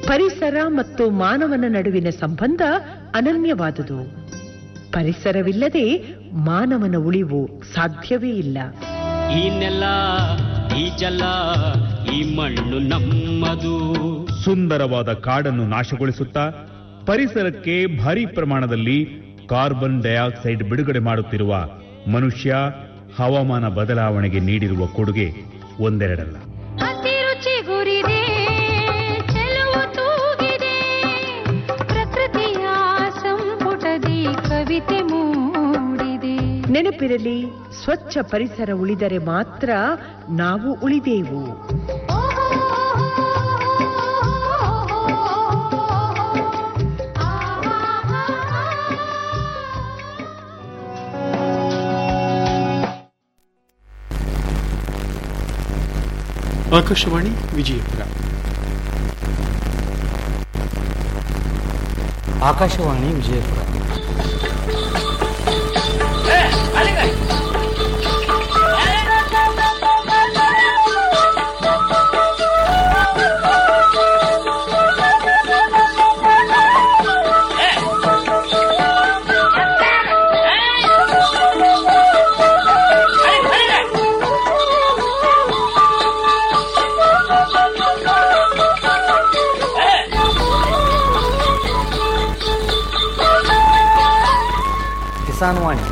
ಪರಿಸರ ಮತ್ತು ಮಾನವನ ನಡುವಿನ ಸಂಬಂಧ ಅನನ್ಯವಾದುದು ಪರಿಸರವಿಲ್ಲದೆ ಮಾನವನ ಉಳಿವು ಸಾಧ್ಯವೇ ಇಲ್ಲ ಈ ನೆಲ ಈ ಜಲ ಈ ಮಣ್ಣು ನಮ್ಮದು ಸುಂದರವಾದ ಕಾಡನ್ನು ನಾಶಗೊಳಿಸುತ್ತಾ ಪರಿಸರಕ್ಕೆ ಭಾರಿ ಪ್ರಮಾಣದಲ್ಲಿ ಕಾರ್ಬನ್ ಡೈಆಕ್ಸೈಡ್ ಬಿಡುಗಡೆ ಮಾಡುತ್ತಿರುವ ಮನುಷ್ಯ ಹವಾಮಾನ ಬದಲಾವಣೆಗೆ ನೀಡಿರುವ ಕೊಡುಗೆ ಒಂದೆರಡಲ್ಲ ಅತಿರುಚಿ ಗುರಿದೆ ಚೆಲುವು ತೂಗಿದೆ ಪ್ರಕೃತಿಯ ಸಂಪುಟದಿ ಕವಿತೆ ಮೂಡಿದೆ ನೆನಪಿರಲಿ ಸ್ವಚ್ಛ ಪರಿಸರ ಉಳಿದರೆ ಮಾತ್ರ ನಾವು ಉಳಿದೇವು ಆಕಾಶವಾಣಿ ವಿಜಯಪುರ ಆಕಾಶವಾಣಿ ವಿಜಯಪುರ ಕಿಸಾನ್ ವಾಣಿ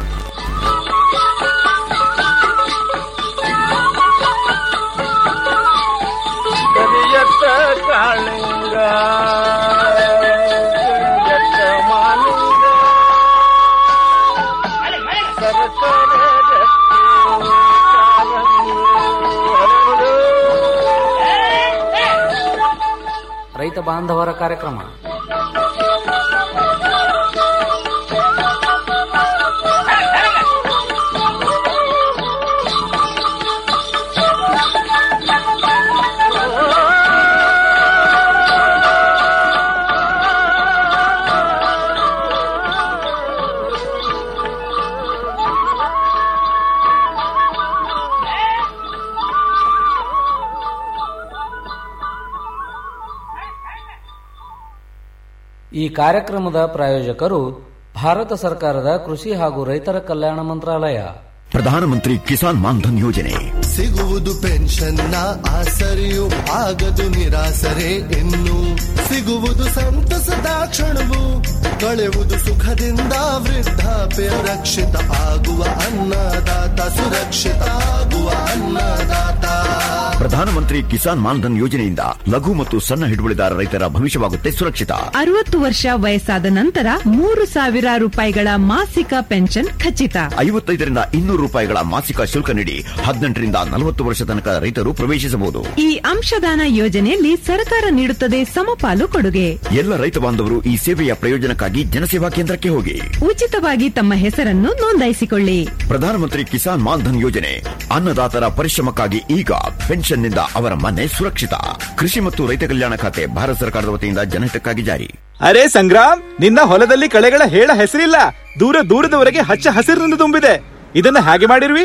ಕರಿಯತ್ತ ಕಾಳಿಂಗ ಕರಿಯತ್ತ ಮಾಲಿಂಗ ಸರಸರ ಗಟ್ಟಿ ಕಾಲಂಗಿ ಹರಡು. ರೈತ ಬಾಂಧವರ ಕಾರ್ಯಕ್ರಮ ಈ ಕಾರ್ಯಕ್ರಮದ ಪ್ರಾಯೋಜಕರು ಭಾರತ ಸರ್ಕಾರದ ಕೃಷಿ ಹಾಗೂ ರೈತರ ಕಲ್ಯಾಣ ಮಂತ್ರಾಲಯ ಪ್ರಧಾನಮಂತ್ರಿ ಕಿಸಾನ್ ಮಾನ್ಧನ್ ಯೋಜನೆ ಸಿಗುವುದು ಪೆನ್ಷನ್ನ ಆಸರೆಯು ಆಗದು ನಿರಾಸರೆ ಇನ್ನು ಸಿಗುವುದು ಸಂತಸದ ಕ್ಷಣವು ಕಳೆಯುವುದು ಸುಖದಿಂದ ವೃದ್ಧಾಪ್ಯ ರಕ್ಷಿತ ಆಗುವ ಅನ್ನದಾತ ಸುರಕ್ಷಿತ ಆಗುವ ಅನ್ನದಾತ ಪ್ರಧಾನಮಂತ್ರಿ ಕಿಸಾನ್ ಮಾನ್ಧನ್ ಯೋಜನೆಯಿಂದ ಲಘು ಮತ್ತು ಸಣ್ಣ ಹಿಡುವಳಿದಾರ ರೈತರ ಭವಿಷ್ಯವಾಗುತ್ತೆ ಸುರಕ್ಷಿತ ಅರವತ್ತು ವರ್ಷ ವಯಸ್ಸಾದ ನಂತರ ಮೂರು ಸಾವಿರ ರೂಪಾಯಿಗಳ ಮಾಸಿಕ ಪೆನ್ಷನ್ ಖಚಿತ ಐವತ್ತೈದರಿಂದ ಇನ್ನೂರು ರೂಪಾಯಿಗಳ ಮಾಸಿಕ ಶುಲ್ಕ ನೀಡಿ ಹದಿನೆಂಟರಿಂದ ನಲವತ್ತು ವರ್ಷ ತನಕ ರೈತರು ಪ್ರವೇಶಿಸಬಹುದು ಈ ಅಂಶದಾನ ಯೋಜನೆಯಲ್ಲಿ ಸರ್ಕಾರ ನೀಡುತ್ತದೆ ಸಮಪಾಲು ಕೊಡುಗೆ ಎಲ್ಲ ರೈತ ಬಾಂಧವರು ಈ ಸೇವೆಯ ಪ್ರಯೋಜನಕ್ಕಾಗಿ ಜನಸೇವಾ ಕೇಂದ್ರಕ್ಕೆ ಹೋಗಿ ಉಚಿತವಾಗಿ ತಮ್ಮ ಹೆಸರನ್ನು ನೋಂದಾಯಿಸಿಕೊಳ್ಳಿ ಪ್ರಧಾನಮಂತ್ರಿ ಕಿಸಾನ್ ಮಾನ್ಧನ್ ಯೋಜನೆ ಅನ್ನದಾತರ ಪರಿಶ್ರಮಕ್ಕಾಗಿ ಈಗ ಪೆನ್ಷನ್ನಿಂದ ಅವರ ಮನೆ ಸುರಕ್ಷಿತ ಕೃಷಿ ಮತ್ತು ರೈತ ಕಲ್ಯಾಣ ಖಾತೆ ಭಾರತ ಸರ್ಕಾರದ ವತಿಯಿಂದ ಜನಹಿತಕ್ಕಾಗಿ ಜಾರಿ ಅರೆ ಸಂಗ್ರಾಮ್ ನಿನ್ನ ಹೊಲದಲ್ಲಿ ಕಳೆಗಳ ಹೇಳ ಹೆಸರಿಲ್ಲ ದೂರ ದೂರದವರೆಗೆ ಹಚ್ಚ ಹಸಿರಿನಿಂದ ತುಂಬಿದೆ ಇದನ್ನ ಹೇಗೆ ಮಾಡಿರ್ವಿ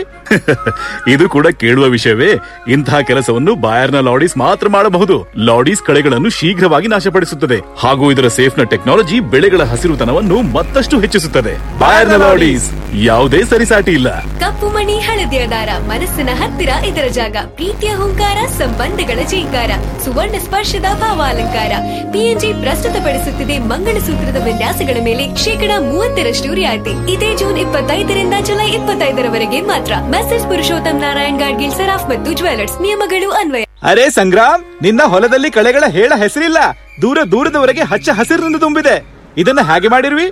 ಇದು ಕೂಡ ಕೇಳುವ ವಿಷಯವೇ ಇಂತಹ ಕೆಲಸವನ್ನು ಬಾಯರ್ನ ಲಾಡೀಸ್ ಮಾತ್ರ ಮಾಡಬಹುದು ಲಾಡೀಸ್ ಕಳೆಗಳನ್ನು ಶೀಘ್ರವಾಗಿ ನಾಶಪಡಿಸುತ್ತದೆ ಹಾಗೂ ಇದರ ಸೇಫ್ನ ಟೆಕ್ನಾಲಜಿ ಬೆಳೆಗಳ ಹಸಿರುತನವನ್ನು ಮತ್ತಷ್ಟು ಹೆಚ್ಚಿಸುತ್ತದೆ ಬಾಯರ್ನ ಲಾಡೀಸ್ ಯಾವುದೇ ಸರಿಸಾಟಿ ಇಲ್ಲ ಕಪ್ಪು ಮಣಿ ಹಳದಿಯ ದಾರ ಮನಸ್ಸಿನ ಹತ್ತಿರ ಇದರ ಜಾಗ ಪ್ರೀತಿಯ ಹುಂಕಾರ ಸಂಬಂಧಗಳ ಜೀಂಕಾರ ಸುವರ್ಣ ಸ್ಪರ್ಶದ ಭಾವಾಲಂಕಾರ ಪಿಎನ್ಜಿ ಪ್ರಸ್ತುತಪಡಿಸುತ್ತಿದೆ ಮಂಗಳಸೂತ್ರದ ವಿನ್ಯಾಸಗಳ ಮೇಲೆ ಶೇಕಡಾ ಮೂವತ್ತರಷ್ಟು ರಿಯಾಯಿತಿ ಇದೇ ಜೂನ್ ಇಪ್ಪತ್ತೈದರಿಂದ ಜುಲೈ ಇಪ್ಪತ್ತೈದರವರೆಗೆ ಮಾತ್ರ ಮೆಸೇಜ್ ಪುರುಷೋತ್ತಮ್ ನಾರಾಯಣ್ ಗಾಡ್ಗಿಲ್ ಸರಾಫ್ ಮತ್ತು ಜ್ಯುವೆಲರ್ಸ್ ನಿಯಮಗಳು ಅನ್ವಯ ಅರೆ ಸಂಗ್ರಾಮ್ ನಿನ್ನ ಹೊಲದಲ್ಲಿ ಕಳೆಗಳ ಹೇಳ ಹೆಸರಿಲ್ಲ ದೂರ ದೂರದವರೆಗೆ ಹಚ್ಚ ಹಸಿರಿನಿಂದ ತುಂಬಿದೆ ಇದನ್ನ ಹೇಗೆ ಮಾಡಿರ್ವಿ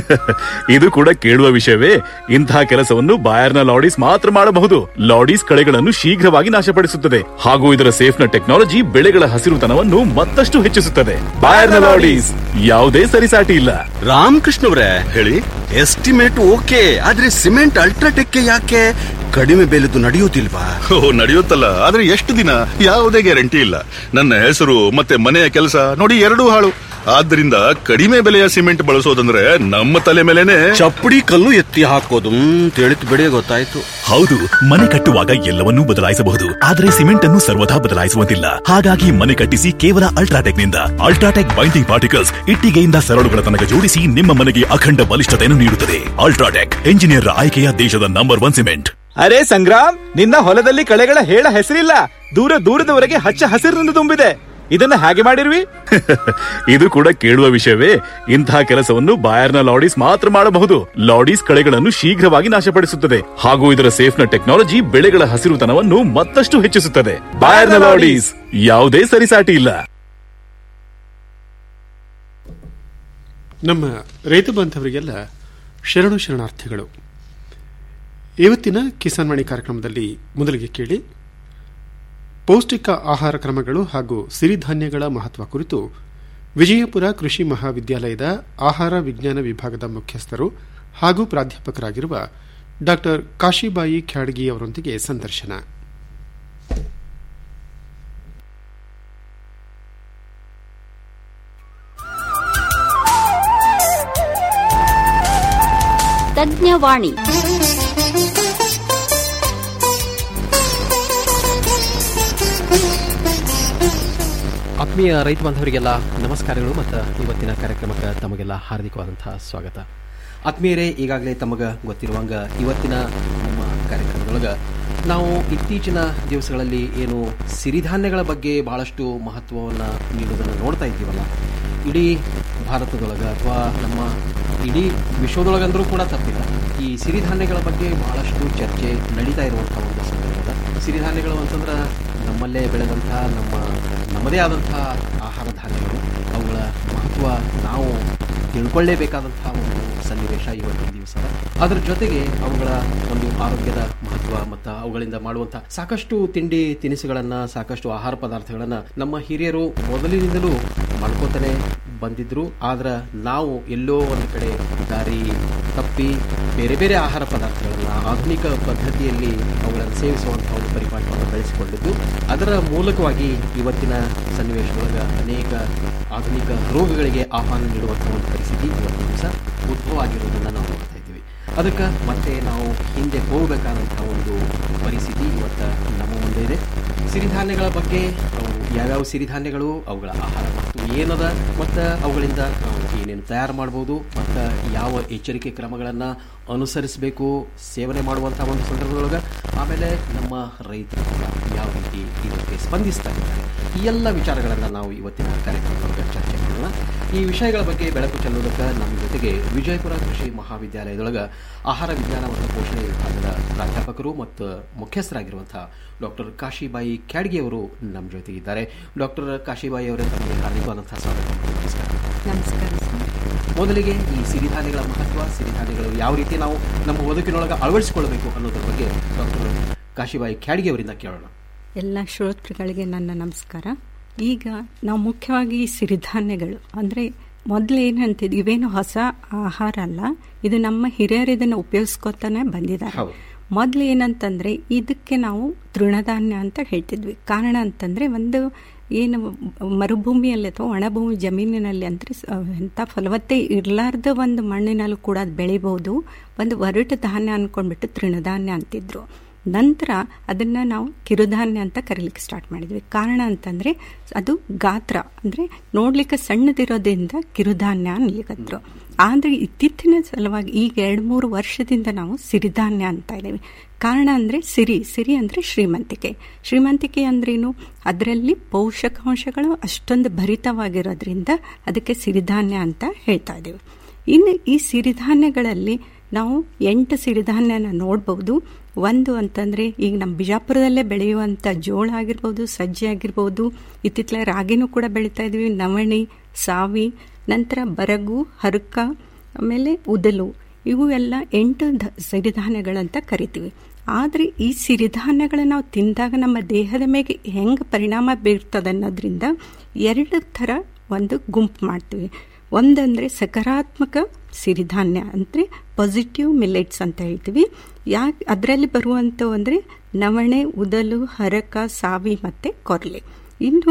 ಇದು ಕೂಡ ಕೇಳುವ ವಿಷಯವೇ ಇಂತಹ ಕೆಲಸವನ್ನು ಬಾಯರ್ನ ಲಾಡೀಸ್ ಮಾತ್ರ ಮಾಡಬಹುದು ಲಾಡೀಸ್ ಕಳೆಗಳನ್ನು ಶೀಘ್ರವಾಗಿ ನಾಶಪಡಿಸುತ್ತದೆ ಹಾಗೂ ಇದರ ಸೇಫ್ನ ಟೆಕ್ನಾಲಜಿ ಬೆಳೆಗಳ ಹಸಿರುತನವನ್ನು ಮತ್ತಷ್ಟು ಹೆಚ್ಚಿಸುತ್ತದೆ ಬಾಯರ್ನ ಲಾಡೀಸ್ ಯಾವುದೇ ಸರಿಸಾಟಿ ಇಲ್ಲ ರಾಮಕೃಷ್ಣವ್ರೆ ಹೇಳಿ ಎಸ್ಟಿಮೇಟ್ ಓಕೆ ಆದ್ರೆ ಸಿಮೆಂಟ್ ಅಲ್ಟ್ರಾಟೆಕ್ ಯಾಕೆ ಕಡಿಮೆ ಬೆಲೆದು ನಡೆಯುತ್ತಿಲ್ವಾ ಓ ನಡೆಯುತ್ತಲ್ಲ ಆದ್ರೆ ಎಷ್ಟು ದಿನ ಯಾವುದೇ ಗ್ಯಾರಂಟಿ ಇಲ್ಲ ನನ್ನ ಹೆಸರು ಮತ್ತೆ ಮನೆಯ ಕೆಲಸ ನೋಡಿ ಎರಡೂ ಹಾಳು ಆದ್ರಿಂದ ಕಡಿಮೆ ಬೆಲೆಯ ಸಿಮೆಂಟ್ ಬಳಸೋದಂದ್ರೆ ನಮ್ಮ ತಲೆ ಮೇಲೆನೆ ಚಪ್ಪಡಿ ಕಲ್ಲು ಎತ್ತಿ ಹಾಕೋದು ತಿಳಿತು ಬಿಡಿ ಗೊತ್ತಾಯ್ತು ಹೌದು ಮನೆ ಕಟ್ಟುವಾಗ ಎಲ್ಲವನ್ನೂ ಬದಲಾಯಿಸಬಹುದು ಆದರೆ ಸಿಮೆಂಟ್ ಅನ್ನು ಸರ್ವದಾ ಬದಲಾಯಿಸುವಂತಿಲ್ಲ ಹಾಗಾಗಿ ಮನೆ ಕಟ್ಟಿಸಿ ಕೇವಲ ಅಲ್ಟ್ರಾಟೆಕ್ ನಿಂದ ಅಲ್ಟ್ರಾಟೆಕ್ ಬೈಂಡಿಂಗ್ ಪಾರ್ಟಿಕಲ್ಸ್ ಇಟ್ಟಿಗೆಯಿಂದ ಸರಳುಗಳ ತನಕ ಜೋಡಿಸಿ ನಿಮ್ಮ ಮನೆಗೆ ಅಖಂಡ ಬಲಿಷ್ಠತೆಯನ್ನು ನೀಡುತ್ತದೆ ಅಲ್ಟ್ರಾಟೆಕ್ ಎಂಜಿನಿಯರ್ ಆಯ್ಕೆಯ ದೇಶದ ನಂಬರ್ ಒನ್ ಸಿಮೆಂಟ್ ಅರೆ ಸಂಗ್ರಾಮ್ ನಿನ್ನ ಹೊಲದಲ್ಲಿ ಕಳೆಗಳ ಹೇಳ ಹೆಸರಿಲ್ಲ ದೂರ ದೂರದವರೆಗೆ ಹಚ್ಚ ಹಸಿರಿನಿಂದ ತುಂಬಿದೆ ಇದನ್ನ ಹಾಗೆ ಮಾಡಿರ್ವಿ ಇದು ಕೂಡ ಕೇಳುವ ವಿಷಯವೇ ಇಂತಹ ಕೆಲಸವನ್ನು ಬಾಯರ್ನ ಲಾಡೀಸ್ ಮಾತ್ರ ಮಾಡಬಹುದು ಲಾಡೀಸ್ ಕಳೆಗಳನ್ನು ಶೀಘ್ರವಾಗಿ ನಾಶಪಡಿಸುತ್ತದೆ ಹಾಗೂ ಇದರ ಸೇಫ್ನ ಟೆಕ್ನಾಲಜಿ ಬೆಳೆಗಳ ಹಸಿರುತನವನ್ನು ಮತ್ತಷ್ಟು ಹೆಚ್ಚಿಸುತ್ತದೆ ಬಾಯರ್ನ ಲಾಡೀಸ್ ಯಾವುದೇ ಸರಿಸಾಟಿ ಇಲ್ಲ ನಮ್ಮ ರೈತ ಬಾಂಧವರಿಗೆಲ್ಲ ಶರಣು ಶರಣಾರ್ಥಿಗಳು ಇವತ್ತಿನ ಕಿಸಾನ್ ವಾಣಿ ಕಾರ್ಯಕ್ರಮದಲ್ಲಿ ಮೊದಲಿಗೆ ಕೇಳಿ ಪೌಷ್ಟಿಕ ಆಹಾರ ಕ್ರಮಗಳು ಹಾಗೂ ಸಿರಿಧಾನ್ಯಗಳ ಮಹತ್ವ ಕುರಿತು ವಿಜಯಪುರ ಕೃಷಿ ಮಹಾವಿದ್ಯಾಲಯದ ಆಹಾರ ವಿಜ್ಞಾನ ವಿಭಾಗದ ಮುಖ್ಯಸ್ಥರು ಹಾಗೂ ಪ್ರಾಧ್ಯಾಪಕರಾಗಿರುವ ಡಾ ಕಾಶಿಬಾಯಿ ಖ್ಯಾಡ್ಗಿ ಅವರೊಂದಿಗೆ ಸಂದರ್ಶನ ತಜ್ಞವಾಣಿ ಆತ್ಮೀಯ ರೈತ ಬಾಂಧವರಿಗೆಲ್ಲ ನಮಸ್ಕಾರಗಳು ಮತ್ತು ಇವತ್ತಿನ ಕಾರ್ಯಕ್ರಮಕ್ಕೆ ತಮಗೆಲ್ಲ ಹಾರ್ದಿಕವಾದಂತಹ ಸ್ವಾಗತ ಆತ್ಮೀಯರೇ ಈಗಾಗಲೇ ತಮಗೆ ಗೊತ್ತಿರುವಂಗ ಇವತ್ತಿನ ನಮ್ಮ ಕಾರ್ಯಕ್ರಮದೊಳಗೆ ನಾವು ಇತ್ತೀಚಿನ ದಿವಸಗಳಲ್ಲಿ ಏನು ಸಿರಿಧಾನ್ಯಗಳ ಬಗ್ಗೆ ಬಹಳಷ್ಟು ಮಹತ್ವವನ್ನು ನೀಡುವುದನ್ನು ನೋಡ್ತಾ ಇದ್ದೀವಲ್ಲ ಇಡೀ ಭಾರತದೊಳಗೆ ಅಥವಾ ನಮ್ಮ ಇಡೀ ವಿಶ್ವದೊಳಗಂದ್ರೂ ಕೂಡ ತಪ್ಪಿಲ್ಲ ಈ ಸಿರಿಧಾನ್ಯಗಳ ಬಗ್ಗೆ ಬಹಳಷ್ಟು ಚರ್ಚೆ ನಡೀತಾ ಇರುವಂತಹ ಒಂದು ಸಂದರ್ಭದ ಸಿರಿಧಾನ್ಯಗಳು ಅಂತಂದ್ರೆ ನಮ್ಮಲ್ಲೇ ಬೆಳೆದಂತಹ ನಮ್ಮ ನಮ್ಮದೇ ಆದಂತಹ ಆಹಾರ ಧಾನ್ಯಗಳು ಅವುಗಳ ಮಹತ್ವ ನಾವು ತಿಳ್ಕೊಳ್ಳೇಬೇಕಾದಂತಹ ಒಂದು ಸನ್ನಿವೇಶ ಇವತ್ತಿನ ದಿವಸ ಅದರ ಜೊತೆಗೆ ಅವುಗಳ ಒಂದು ಆರೋಗ್ಯದ ಮಹತ್ವ ಮತ್ತು ಅವುಗಳಿಂದ ಮಾಡುವಂತಹ ಸಾಕಷ್ಟು ತಿಂಡಿ ತಿನಿಸುಗಳನ್ನ ಸಾಕಷ್ಟು ಆಹಾರ ಪದಾರ್ಥಗಳನ್ನ ನಮ್ಮ ಹಿರಿಯರು ಮೊದಲಿನಿಂದಲೂ ಮಾಡ್ಕೋತಾನೆ ಬಂದಿದ್ರು ಆದ್ರೆ ನಾವು ಎಲ್ಲೋ ಒಂದು ಕಡೆ ದಾರಿ ತಪ್ಪಿ ಬೇರೆ ಬೇರೆ ಆಹಾರ ಪದಾರ್ಥಗಳನ್ನ ಆಧುನಿಕ ಪದ್ಧತಿಯಲ್ಲಿ ಅವುಗಳನ್ನು ಸೇವಿಸುವಂತಹ ಒಂದು ಪರಿಪಾಠವನ್ನು ಬೆಳೆಸಿಕೊಂಡಿದ್ದು ಅದರ ಮೂಲಕವಾಗಿ ಇವತ್ತಿನ ಸನ್ನಿವೇಶದೊಳಗೆ ಅನೇಕ ಆಧುನಿಕ ರೋಗಗಳಿಗೆ ಆಹ್ವಾನ ನೀಡುವಂತಹ ಒಂದು ಪರಿಸ್ಥಿತಿ ಇವತ್ತಿನ ದಿವಸ ಉದ್ಭವ ಆಗಿರೋದನ್ನ ನಾವು ನೋಡ್ತಾ ಇದ್ದೀವಿ ಅದಕ್ಕೆ ಮತ್ತೆ ನಾವು ಹಿಂದೆ ಹೋಗಬೇಕಾದಂತಹ ಒಂದು ಪರಿಸ್ಥಿತಿ ಇವತ್ತು ನಮ್ಮ ಮುಂದೆ ಇದೆ ಸಿರಿಧಾನ್ಯಗಳ ಬಗ್ಗೆ ಅವು ಯಾವ್ಯಾವ ಸಿರಿಧಾನ್ಯಗಳು ಅವುಗಳ ಆಹಾರ ಮಹತ್ವ ಏನದ ಮತ್ತು ಅವುಗಳಿಂದ ನಾವು ಏನೇನು ತಯಾರು ಮಾಡ್ಬೋದು ಮತ್ತು ಯಾವ ಎಚ್ಚರಿಕೆ ಕ್ರಮಗಳನ್ನು ಅನುಸರಿಸಬೇಕು ಸೇವನೆ ಮಾಡುವಂತಹ ಒಂದು ಸಂದರ್ಭದೊಳಗೆ ಆಮೇಲೆ ನಮ್ಮ ರೈತರು ಕೂಡ ಯಾವ ರೀತಿ ಇದಕ್ಕೆ ಸ್ಪಂದಿಸ್ತಾ ಇದ್ದಾರೆ ಈ ಎಲ್ಲ ವಿಚಾರಗಳನ್ನು ನಾವು ಇವತ್ತಿನ ಕಾರ್ಯಕ್ರಮದೊಳಗೆ ಚರ್ಚೆ ಮಾಡೋಣ ಈ ವಿಷಯಗಳ ಬಗ್ಗೆ ಬೆಳಕು ಚೆಲ್ಲುವುದಕ್ಕೆ ನಮ್ಮ ಜೊತೆಗೆ ವಿಜಯಪುರ ಕೃಷಿ ಮಹಾವಿದ್ಯಾಲಯದೊಳಗೆ ಆಹಾರ ವಿಜ್ಞಾನ ಮತ್ತು ಪೋಷಣೆ ವಿಭಾಗದ ಪ್ರಾಧ್ಯಾಪಕರು ಮತ್ತು ಮುಖ್ಯಸ್ಥರಾಗಿರುವಂತಹ ಡಾಕ್ಟರ್ ಕಾಶಿಬಾಯಿ ಖ್ಯಾಡ್ಗಿ ಅವರು ನಮ್ಮ ಜೊತೆಗೆ ಇದ್ದಾರೆ ಡಾಕ್ಟರ್ ಕಾಶಿಬಾಯಿ ಅವರೇ ತಮಗೆ ಹಾರ್ದಿಕವಾದಂತಹ ಸ್ವಾಗತ ಮತ್ತು ನಮಸ್ಕಾರ ನಮಸ್ಕಾರ ಮೊದಲಿಗೆ ಈ ಸಿರಿಧಾನ್ಯಗಳ ಮಹತ್ವ ಸಿರಿಧಾನ್ಯಗಳು ಯಾವ ರೀತಿ ನಾವು ನಮ್ಮ ಬದುಕಿನೊಳಗೆ ಅಳವಡಿಸಿಕೊಳ್ಳಬೇಕು ಅನ್ನೋದ್ರ ಬಗ್ಗೆ ಡಾಕ್ಟರ್ ಕಾಶಿಬಾಯಿ ಖ್ಯಾಡ್ಗಿ ಅವರಿಂದ ಕೇಳೋಣ ಎಲ್ಲ ಶ್ರೋತೃಗಳಿಗೆ ನನ್ನ ನಮಸ್ಕಾರ ಈಗ ನಾವು ಮುಖ್ಯವಾಗಿ ಈ ಸಿರಿಧಾನ್ಯಗಳು ಅಂದರೆ ಮೊದಲು ಏನಂತಿದ್ದು ಇವೇನು ಹೊಸ ಆಹಾರ ಅಲ್ಲ ಇದು ನಮ್ಮ ಹಿರಿಯರು ಇದನ್ನು ಉಪಯೋಗಿಸ್ಕೊತಾನೆ ಬಂದಿದ್ದಾರೆ ಮೊದಲು ಏನಂತಂದ್ರೆ ಇದಕ್ಕೆ ನಾವು ತೃಣಧಾನ್ಯ ಅಂತ ಹೇಳ್ತಿದ್ವಿ ಕಾರಣ ಅಂತಂದ್ರೆ ಒಂದು ಏನು ಮರುಭೂಮಿಯಲ್ಲಿ ಅಥವಾ ಒಣಭೂಮಿ ಜಮೀನಿನಲ್ಲಿ ಅಂದರೆ ಎಂಥ ಫಲವತ್ತೆ ಇರಲಾರ್ದ ಒಂದು ಮಣ್ಣಿನಲ್ಲೂ ಕೂಡ ಅದು ಬೆಳಿಬೋದು ಒಂದು ಒರಟು ಧಾನ್ಯ ಅಂದ್ಕೊಂಡ್ಬಿಟ್ಟು ತೃಣಧಾನ್ಯ ಅಂತಿದ್ರು ನಂತರ ಅದನ್ನು ನಾವು ಕಿರುಧಾನ್ಯ ಅಂತ ಕರೀಲಿಕ್ಕೆ ಸ್ಟಾರ್ಟ್ ಮಾಡಿದ್ವಿ ಕಾರಣ ಅಂತಂದರೆ ಅದು ಗಾತ್ರ ಅಂದರೆ ನೋಡ್ಲಿಕ್ಕೆ ಸಣ್ಣದಿರೋದ್ರಿಂದ ಕಿರುಧಾನ್ಯ ಅನ್ಲಿಕ್ಕದ್ರು ಆದರೆ ಇತ್ತೀಚಿನ ಸಲುವಾಗಿ ಈಗ ಎರಡು ಮೂರು ವರ್ಷದಿಂದ ನಾವು ಸಿರಿಧಾನ್ಯ ಅಂತ ಇದ್ದೀವಿ ಕಾರಣ ಅಂದರೆ ಸಿರಿ ಸಿರಿ ಅಂದರೆ ಶ್ರೀಮಂತಿಕೆ ಶ್ರೀಮಂತಿಕೆ ಅಂದ್ರೇನು ಅದರಲ್ಲಿ ಪೋಷಕಾಂಶಗಳು ಅಷ್ಟೊಂದು ಭರಿತವಾಗಿರೋದ್ರಿಂದ ಅದಕ್ಕೆ ಸಿರಿಧಾನ್ಯ ಅಂತ ಹೇಳ್ತಾ ಇದ್ದೀವಿ ಇನ್ನು ಈ ಸಿರಿಧಾನ್ಯಗಳಲ್ಲಿ ನಾವು ಎಂಟು ಸಿರಿಧಾನ್ಯನ ನೋಡ್ಬೋದು ಒಂದು ಅಂತಂದರೆ ಈಗ ನಮ್ಮ ಬಿಜಾಪುರದಲ್ಲೇ ಬೆಳೆಯುವಂಥ ಜೋಳ ಆಗಿರ್ಬೋದು ಸಜ್ಜೆ ಆಗಿರ್ಬೋದು ಇತ್ತಿತ್ತಲ ರಾಗಿನೂ ಕೂಡ ಬೆಳೀತಾ ಇದ್ವಿ ನವಣಿ ಸಾವಿ ನಂತರ ಬರಗು ಹರಕ ಆಮೇಲೆ ಉದಲು ಇವು ಎಲ್ಲ ಎಂಟು ಧ ಸಿರಿಧಾನ್ಯಗಳಂತ ಕರಿತೀವಿ ಆದರೆ ಈ ಸಿರಿಧಾನ್ಯಗಳನ್ನ ನಾವು ತಿಂದಾಗ ನಮ್ಮ ದೇಹದ ಮೇಲೆ ಹೆಂಗೆ ಪರಿಣಾಮ ಬೀರ್ತದೆ ಅನ್ನೋದ್ರಿಂದ ಎರಡು ಥರ ಒಂದು ಗುಂಪು ಮಾಡ್ತೀವಿ ಒಂದಂದರೆ ಸಕಾರಾತ್ಮಕ ಸಿರಿಧಾನ್ಯ ಅಂದರೆ ಪಾಸಿಟಿವ್ ಮಿಲೆಟ್ಸ್ ಅಂತ ಹೇಳ್ತೀವಿ ಯಾಕೆ ಅದರಲ್ಲಿ ಬರುವಂಥವು ಅಂದರೆ ನವಣೆ ಉದಲು ಹರಕ ಸಾವಿ ಮತ್ತು ಕೊರ್ಲೆ ಇನ್ನು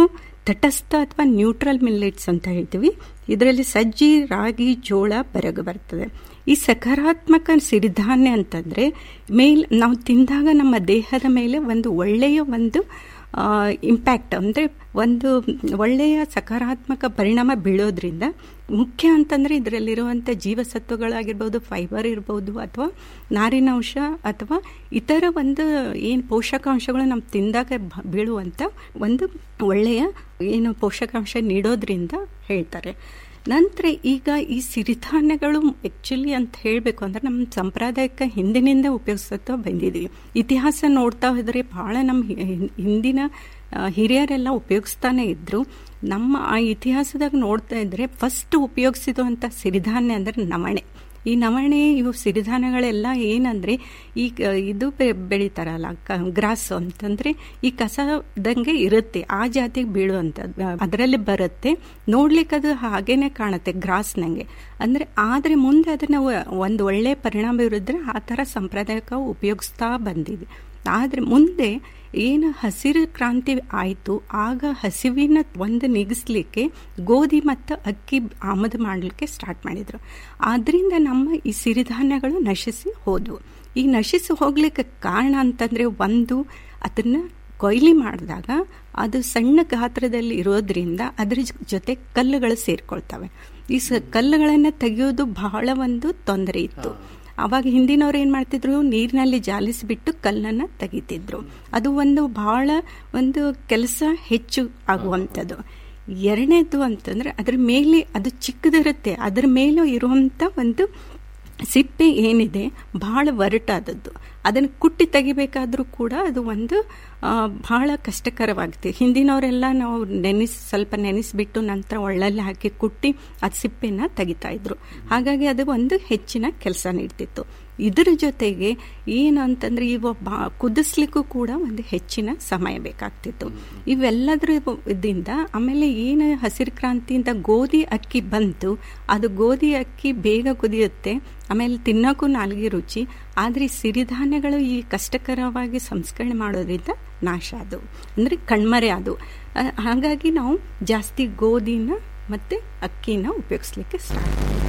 ತಟಸ್ಥ ಅಥವಾ ನ್ಯೂಟ್ರಲ್ ಮಿಲ್ಲೆಟ್ಸ್ ಅಂತ ಹೇಳ್ತೀವಿ ಇದರಲ್ಲಿ ಸಜ್ಜಿ ರಾಗಿ ಜೋಳ ಬರಗು ಬರ್ತದೆ ಈ ಸಕಾರಾತ್ಮಕ ಸಿರಿಧಾನ್ಯ ಅಂತಂದ್ರೆ ಮೇಲ್ ನಾವು ತಿಂದಾಗ ನಮ್ಮ ದೇಹದ ಮೇಲೆ ಒಂದು ಒಳ್ಳೆಯ ಒಂದು ಇಂಪ್ಯಾಕ್ಟ್ ಅಂದರೆ ಒಂದು ಒಳ್ಳೆಯ ಸಕಾರಾತ್ಮಕ ಪರಿಣಾಮ ಬೀಳೋದ್ರಿಂದ ಮುಖ್ಯ ಅಂತಂದರೆ ಇದರಲ್ಲಿರುವಂಥ ಜೀವಸತ್ವಗಳಾಗಿರ್ಬೋದು ಫೈಬರ್ ಇರ್ಬೋದು ಅಥವಾ ನಾರಿನಾಂಶ ಅಥವಾ ಇತರ ಒಂದು ಏನು ಪೋಷಕಾಂಶಗಳು ನಮ್ಮ ತಿಂದಾಗ ಬ- ಬೀಳುವಂಥ ಒಂದು ಒಳ್ಳೆಯ ಏನು ಪೋಷಕಾಂಶ ನೀಡೋದ್ರಿಂದ ಹೇಳ್ತಾರೆ ನಂತರ ಈಗ ಈ ಸಿರಿಧಾನ್ಯಗಳು ಆ್ಯಕ್ಚುಲಿ ಅಂತ ಹೇಳಬೇಕು ಅಂದ್ರೆ ನಮ್ಮ ಸಾಂಪ್ರದಾಯಿಕ ಹಿಂದಿನಿಂದ ಉಪಯೋಗಿಸ್ತಾ ಬಂದಿದ್ದೀವಿ ಇತಿಹಾಸ ನೋಡ್ತಾ ಹೋದರೆ ಬಹಳ ನಮ್ಮ ಹಿ- ಹಿಂದಿನ ಆ, ಹಿರಿಯರೆಲ್ಲ ಉಪಯೋಗಿಸ್ತಾನೆ ಇದ್ರು ನಮ್ಮ ಆ ಇತಿಹಾಸದಾಗ ನೋಡ್ತಾ ಇದ್ರೆ ಫಸ್ಟ್ ಉಪಯೋಗಿಸಿದಂಥ ಸಿರಿಧಾನ್ಯ ಅಂದ್ರೆ ನವಣೆ ಈ ನವಣೆ ಇವು ಸಿರಿಧಾನ್ಯಗಳೆಲ್ಲ ಏನಂದ್ರೆ ಈ ಕ- ಇದು ಬೆ- ಬೆಳಿತಾರಲ್ಲ ಗ್ರಾಸ್ ಅಂತಂದ್ರೆ ಈ ಕಸದಂಗೆ ಇರುತ್ತೆ ಆ ಜಾತಿಗೆ ಬೀಳುವಂಥದ್ದು ಅದರಲ್ಲಿ ಬರುತ್ತೆ ನೋಡ್ಲಿಕ್ಕೆ ಅದು ಹಾಗೇನೆ ಕಾಣುತ್ತೆ ಗ್ರಾಸ್ನಂಗೆ ಅಂದ್ರೆ ಆದ್ರೆ ಮುಂದೆ ಅದನ್ನ ಒ- ಒಂದು ಒಳ್ಳೆ ಪರಿಣಾಮ ಇರಿದ್ರೆ ಆ ಥರ ಸಾಂಪ್ರದಾಯಿಕ ಉಪಯೋಗಿಸ್ತಾ ಬಂದಿದೆ ಆದ್ರೆ ಮುಂದೆ ಏನು ಹಸಿರು ಕ್ರಾಂತಿ ಆಯಿತು ಆಗ ಹಸಿವಿನ ಒಂದು ನಿಗಿಸ್ಲಿಕ್ಕೆ ಗೋಧಿ ಮತ್ತು ಅಕ್ಕಿ ಆಮದು ಮಾಡಲಿಕ್ಕೆ ಸ್ಟಾರ್ಟ್ ಮಾಡಿದ್ರು ಆದ್ರಿಂದ ನಮ್ಮ ಈ ಸಿರಿಧಾನ್ಯಗಳು ನಶಿಸಿ ಹೋದವು ಈ ನಶಿಸಿ ಹೋಗ್ಲಿಕ್ಕೆ ಕಾರಣ ಅಂತಂದ್ರೆ ಒಂದು ಅದನ್ನ ಕೊಯ್ಲಿ ಮಾಡಿದಾಗ ಅದು ಸಣ್ಣ ಗಾತ್ರದಲ್ಲಿ ಇರೋದ್ರಿಂದ ಅದ್ರ ಜ- ಜೊತೆ ಕಲ್ಲುಗಳು ಸೇರ್ಕೊಳ್ತವೆ ಈ ಸ ಕಲ್ಲುಗಳನ್ನು ತೆಗೆಯೋದು ಬಹಳ ಒಂದು ತೊಂದರೆ ಇತ್ತು ಅವಾಗ ಹಿಂದಿನವ್ರು ಏನ್ ಮಾಡ್ತಿದ್ರು ನೀರಿನಲ್ಲಿ ಜಾಲಿಸಿಬಿಟ್ಟು ಕಲ್ಲನ್ನ ತೆಗಿತಿದ್ರು ಅದು ಒಂದು ಬಹಳ ಒಂದು ಕೆಲಸ ಹೆಚ್ಚು ಆಗುವಂಥದ್ದು ಎರಡನೇದು ಅಂತಂದ್ರೆ ಅದ್ರ ಮೇಲೆ ಅದು ಚಿಕ್ಕದಿರುತ್ತೆ ಅದ್ರ ಮೇಲೂ ಇರುವಂತ ಒಂದು ಸಿಪ್ಪೆ ಏನಿದೆ ಬಹಳ ಒರಟಾದದ್ದು ಅದನ್ನು ಕುಟ್ಟಿ ತೆಗಿಬೇಕಾದ್ರೂ ಕೂಡ ಅದು ಒಂದು ಆ, ಬಹಳ ಕಷ್ಟಕರವಾಗುತ್ತೆ ಹಿಂದಿನವರೆಲ್ಲ ನಾವು ನೆನೆಸಿ ಸ್ವಲ್ಪ ನೆನೆಸಿಬಿಟ್ಟು ನಂತರ ಒಳ್ಳಲ್ಲಿ ಹಾಕಿ ಕುಟ್ಟಿ ಅದು ಸಿಪ್ಪೆನ ತೆಗಿತಾ ಇದ್ರು ಹಾಗಾಗಿ ಅದು ಒಂದು ಹೆಚ್ಚಿನ ಕೆಲಸ ನೀಡ್ತಿತ್ತು ಇದರ ಜೊತೆಗೆ ಏನು ಅಂತಂದ್ರೆ ಇವ ಬಾ ಕುದಿಸ್ಲಿಕ್ಕೂ ಕೂಡ ಒಂದು ಹೆಚ್ಚಿನ ಸಮಯ ಬೇಕಾಗ್ತಿತ್ತು ಇವೆಲ್ಲದ್ರ ಇದಿಂದ ಆಮೇಲೆ ಏನು ಹಸಿರು ಕ್ರಾಂತಿಯಿಂದ ಗೋಧಿ ಅಕ್ಕಿ ಬಂತು ಅದು ಗೋಧಿ ಅಕ್ಕಿ ಬೇಗ ಕುದಿಯುತ್ತೆ ಆಮೇಲೆ ತಿನ್ನೋಕ್ಕೂ ನಾಲ್ಗೆ ರುಚಿ ಆದರೆ ಈ ಸಿರಿಧಾನ್ಯಗಳು ಈ ಕಷ್ಟಕರವಾಗಿ ಸಂಸ್ಕರಣೆ ಮಾಡೋದ್ರಿಂದ ನಾಶ ಅದು ಅಂದರೆ ಕಣ್ಮರೆ ಅದು ಅ- ಹಾಗಾಗಿ ನಾವು ಜಾಸ್ತಿ ಗೋಧಿನ ಮತ್ತು ಅಕ್ಕಿನ ಉಪಯೋಗಿಸ್ಲಿಕ್ಕೆ ಸ್ಟಾರ್ಟ್ ಮಾಡಿದ್ವಿ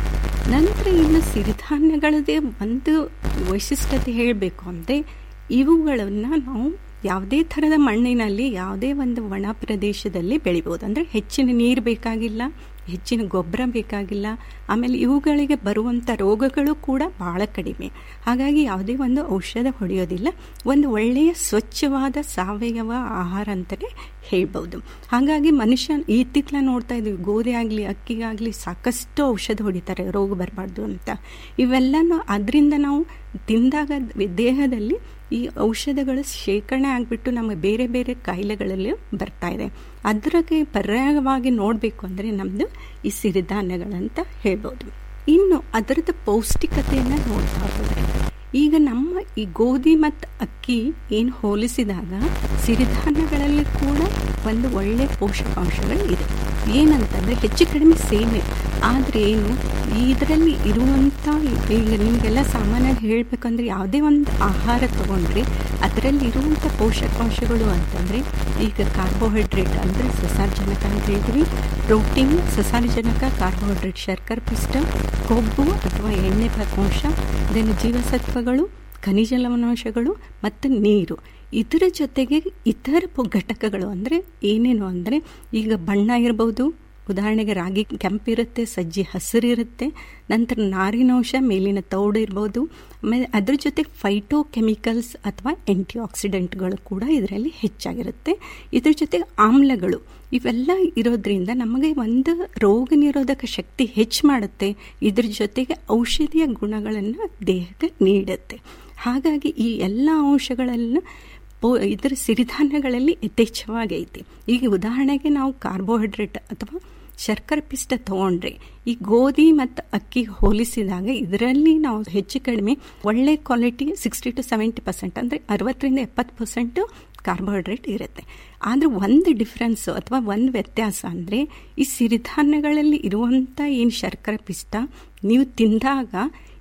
ನಂತರ ಇನ್ನು ಸಿರಿಧಾನ್ಯಗಳದೇ ಒಂದು ವೈಶಿಷ್ಟ್ಯತೆ ಹೇಳಬೇಕು ಅಂದರೆ ಇವುಗಳನ್ನು ನಾವು ಯಾವುದೇ ಥರದ ಮಣ್ಣಿನಲ್ಲಿ ಯಾವುದೇ ಒಂದು ಒಣ ಪ್ರದೇಶದಲ್ಲಿ ಬೆಳಿಬೋದು ಅಂದರೆ ಹೆಚ್ಚಿನ ನೀರು ಬೇಕಾಗಿಲ್ಲ ಹೆಚ್ಚಿನ ಗೊಬ್ಬರ ಬೇಕಾಗಿಲ್ಲ ಆಮೇಲೆ ಇವುಗಳಿಗೆ ಬರುವಂಥ ರೋಗಗಳು ಕೂಡ ಬಹಳ ಕಡಿಮೆ ಹಾಗಾಗಿ ಯಾವುದೇ ಒಂದು ಔಷಧ ಹೊಡೆಯೋದಿಲ್ಲ ಒಂದು ಒಳ್ಳೆಯ ಸ್ವಚ್ಛವಾದ ಸಾವಯವ ಆಹಾರ ಅಂತಲೇ ಹೇಳ್ಬೋದು ಹಾಗಾಗಿ ಮನುಷ್ಯ ಇತ್ತಿತ್ತಲ ನೋಡ್ತಾ ಇದ್ವಿ ಗೋಧಿ ಆಗಲಿ ಅಕ್ಕಿಗಾಗಲಿ ಸಾಕಷ್ಟು ಔಷಧ ಹೊಡಿತಾರೆ ರೋಗ ಬರಬಾರ್ದು ಅಂತ ಇವೆಲ್ಲನೂ ಅದರಿಂದ ನಾವು ತಿಂದಾಗ ದೇಹದಲ್ಲಿ ಈ ಔಷಧಗಳು ಶೇಖರಣೆ ಆಗಿಬಿಟ್ಟು ನಮಗೆ ಬೇರೆ ಬೇರೆ ಕಾಯಿಲೆಗಳಲ್ಲಿ ಬರ್ತಾ ಇದೆ ಅದಕ್ಕೆ ಪರ್ಯಾಯವಾಗಿ ನೋಡಬೇಕು ಅಂದರೆ ನಮ್ಮದು ಈ ಸಿರಿಧಾನ್ಯಗಳಂತ ಹೇಳ್ಬೋದು ಇನ್ನು ಅದರದ್ದು ಪೌಷ್ಟಿಕತೆಯನ್ನು ನೋಡ್ತಾ ಹೋದರೆ ಈಗ ನಮ್ಮ ಈ ಗೋಧಿ ಮತ್ತು ಅಕ್ಕಿ ಏನು ಹೋಲಿಸಿದಾಗ ಸಿರಿಧಾನ್ಯಗಳಲ್ಲಿ ಕೂಡ ಒಂದು ಒಳ್ಳೆ ಪೋಷಕಾಂಶಗಳು ಇದೆ ಏನಂತಂದರೆ ಹೆಚ್ಚು ಕಡಿಮೆ ಸೇಮೆ ಆದರೆ ಏನು ಇದರಲ್ಲಿ ಇರುವಂಥ ಈಗ ನಿಮಗೆಲ್ಲ ಸಾಮಾನ್ಯವಾಗಿ ಹೇಳಬೇಕಂದ್ರೆ ಯಾವುದೇ ಒಂದು ಆಹಾರ ತಗೊಂಡ್ರೆ ಅದರಲ್ಲಿ ಇರುವಂಥ ಪೋಷಕಾಂಶಗಳು ಅಂತಂದರೆ ಈಗ ಕಾರ್ಬೋಹೈಡ್ರೇಟ್ ಅಂದರೆ ಸಸಾರಜನಕ ಅಂತ ಹೇಳ್ತೀವಿ ಪ್ರೋಟೀನ್ ಸಸಾರಜನಕ ಕಾರ್ಬೋಹೈಡ್ರೇಟ್ ಶರ್ಕರ ಪಿಷ್ಟ ಕೊಬ್ಬು ಅಥವಾ ಎಣ್ಣೆ ಅಂಶ ದೆನ್ ಜೀವಸತ್ವಗಳು ಖನಿಜ ಲವಣಾಂಶಗಳು ಮತ್ತು ನೀರು ಇದರ ಜೊತೆಗೆ ಇತರ ಪೊ- ಘಟಕಗಳು ಅಂದರೆ ಏನೇನು ಅಂದರೆ ಈಗ ಬಣ್ಣ ಇರ್ಬೋದು ಉದಾಹರಣೆಗೆ ರಾಗಿ ಕೆಂಪಿರುತ್ತೆ ಸಜ್ಜಿ ಹಸಿರಿರುತ್ತೆ ನಂತರ ನಾರಿನಾಂಶ ಮೇಲಿನ ತೌಡು ಇರ್ಬೋದು ಆಮೇಲೆ ಅದ್ರ ಜೊತೆ ಫೈಟೋ ಕೆಮಿಕಲ್ಸ್ ಅಥವಾ ಆಂಟಿ ಆಕ್ಸಿಡೆಂಟ್ಗಳು ಕೂಡ ಇದರಲ್ಲಿ ಹೆಚ್ಚಾಗಿರುತ್ತೆ ಇದ್ರ ಜೊತೆಗೆ ಆಮ್ಲಗಳು ಇವೆಲ್ಲ ಇರೋದ್ರಿಂದ ನಮಗೆ ಒಂದು ರೋಗ ನಿರೋಧಕ ಶಕ್ತಿ ಹೆಚ್ಚು ಮಾಡುತ್ತೆ ಇದ್ರ ಜೊತೆಗೆ ಔಷಧಿಯ ಗುಣಗಳನ್ನು ದೇಹಕ್ಕೆ ನೀಡುತ್ತೆ ಹಾಗಾಗಿ ಈ ಎಲ್ಲ ಅಂಶಗಳನ್ನು ಪೋ ಇದರ ಸಿರಿಧಾನ್ಯಗಳಲ್ಲಿ ಯಥೇಚ್ಛವಾಗಿ ಐತಿ ಈಗ ಉದಾಹರಣೆಗೆ ನಾವು ಕಾರ್ಬೋಹೈಡ್ರೇಟ್ ಅಥವಾ ಶರ್ಕರೆ ಪಿಷ್ಟ ತಗೊಂಡ್ರೆ ಈ ಗೋಧಿ ಮತ್ತು ಅಕ್ಕಿ ಹೋಲಿಸಿದಾಗ ಇದರಲ್ಲಿ ನಾವು ಹೆಚ್ಚು ಕಡಿಮೆ ಒಳ್ಳೆ quality sixty to seventy percent ಅಂದರೆ ಅರವತ್ತರಿಂದ ಎಪ್ಪತ್ತು ಪರ್ಸೆಂಟು ಕಾರ್ಬೋಹೈಡ್ರೇಟ್ ಇರುತ್ತೆ ಆದರೆ ಒಂದು ಡಿಫ್ರೆನ್ಸು ಅಥವಾ ಒಂದು ವ್ಯತ್ಯಾಸ ಅಂದರೆ ಈ ಸಿರಿಧಾನ್ಯಗಳಲ್ಲಿ ಇರುವಂಥ ಏನು ಶರ್ಕರೆ ಪಿಷ್ಟ ನೀವು ತಿಂದಾಗ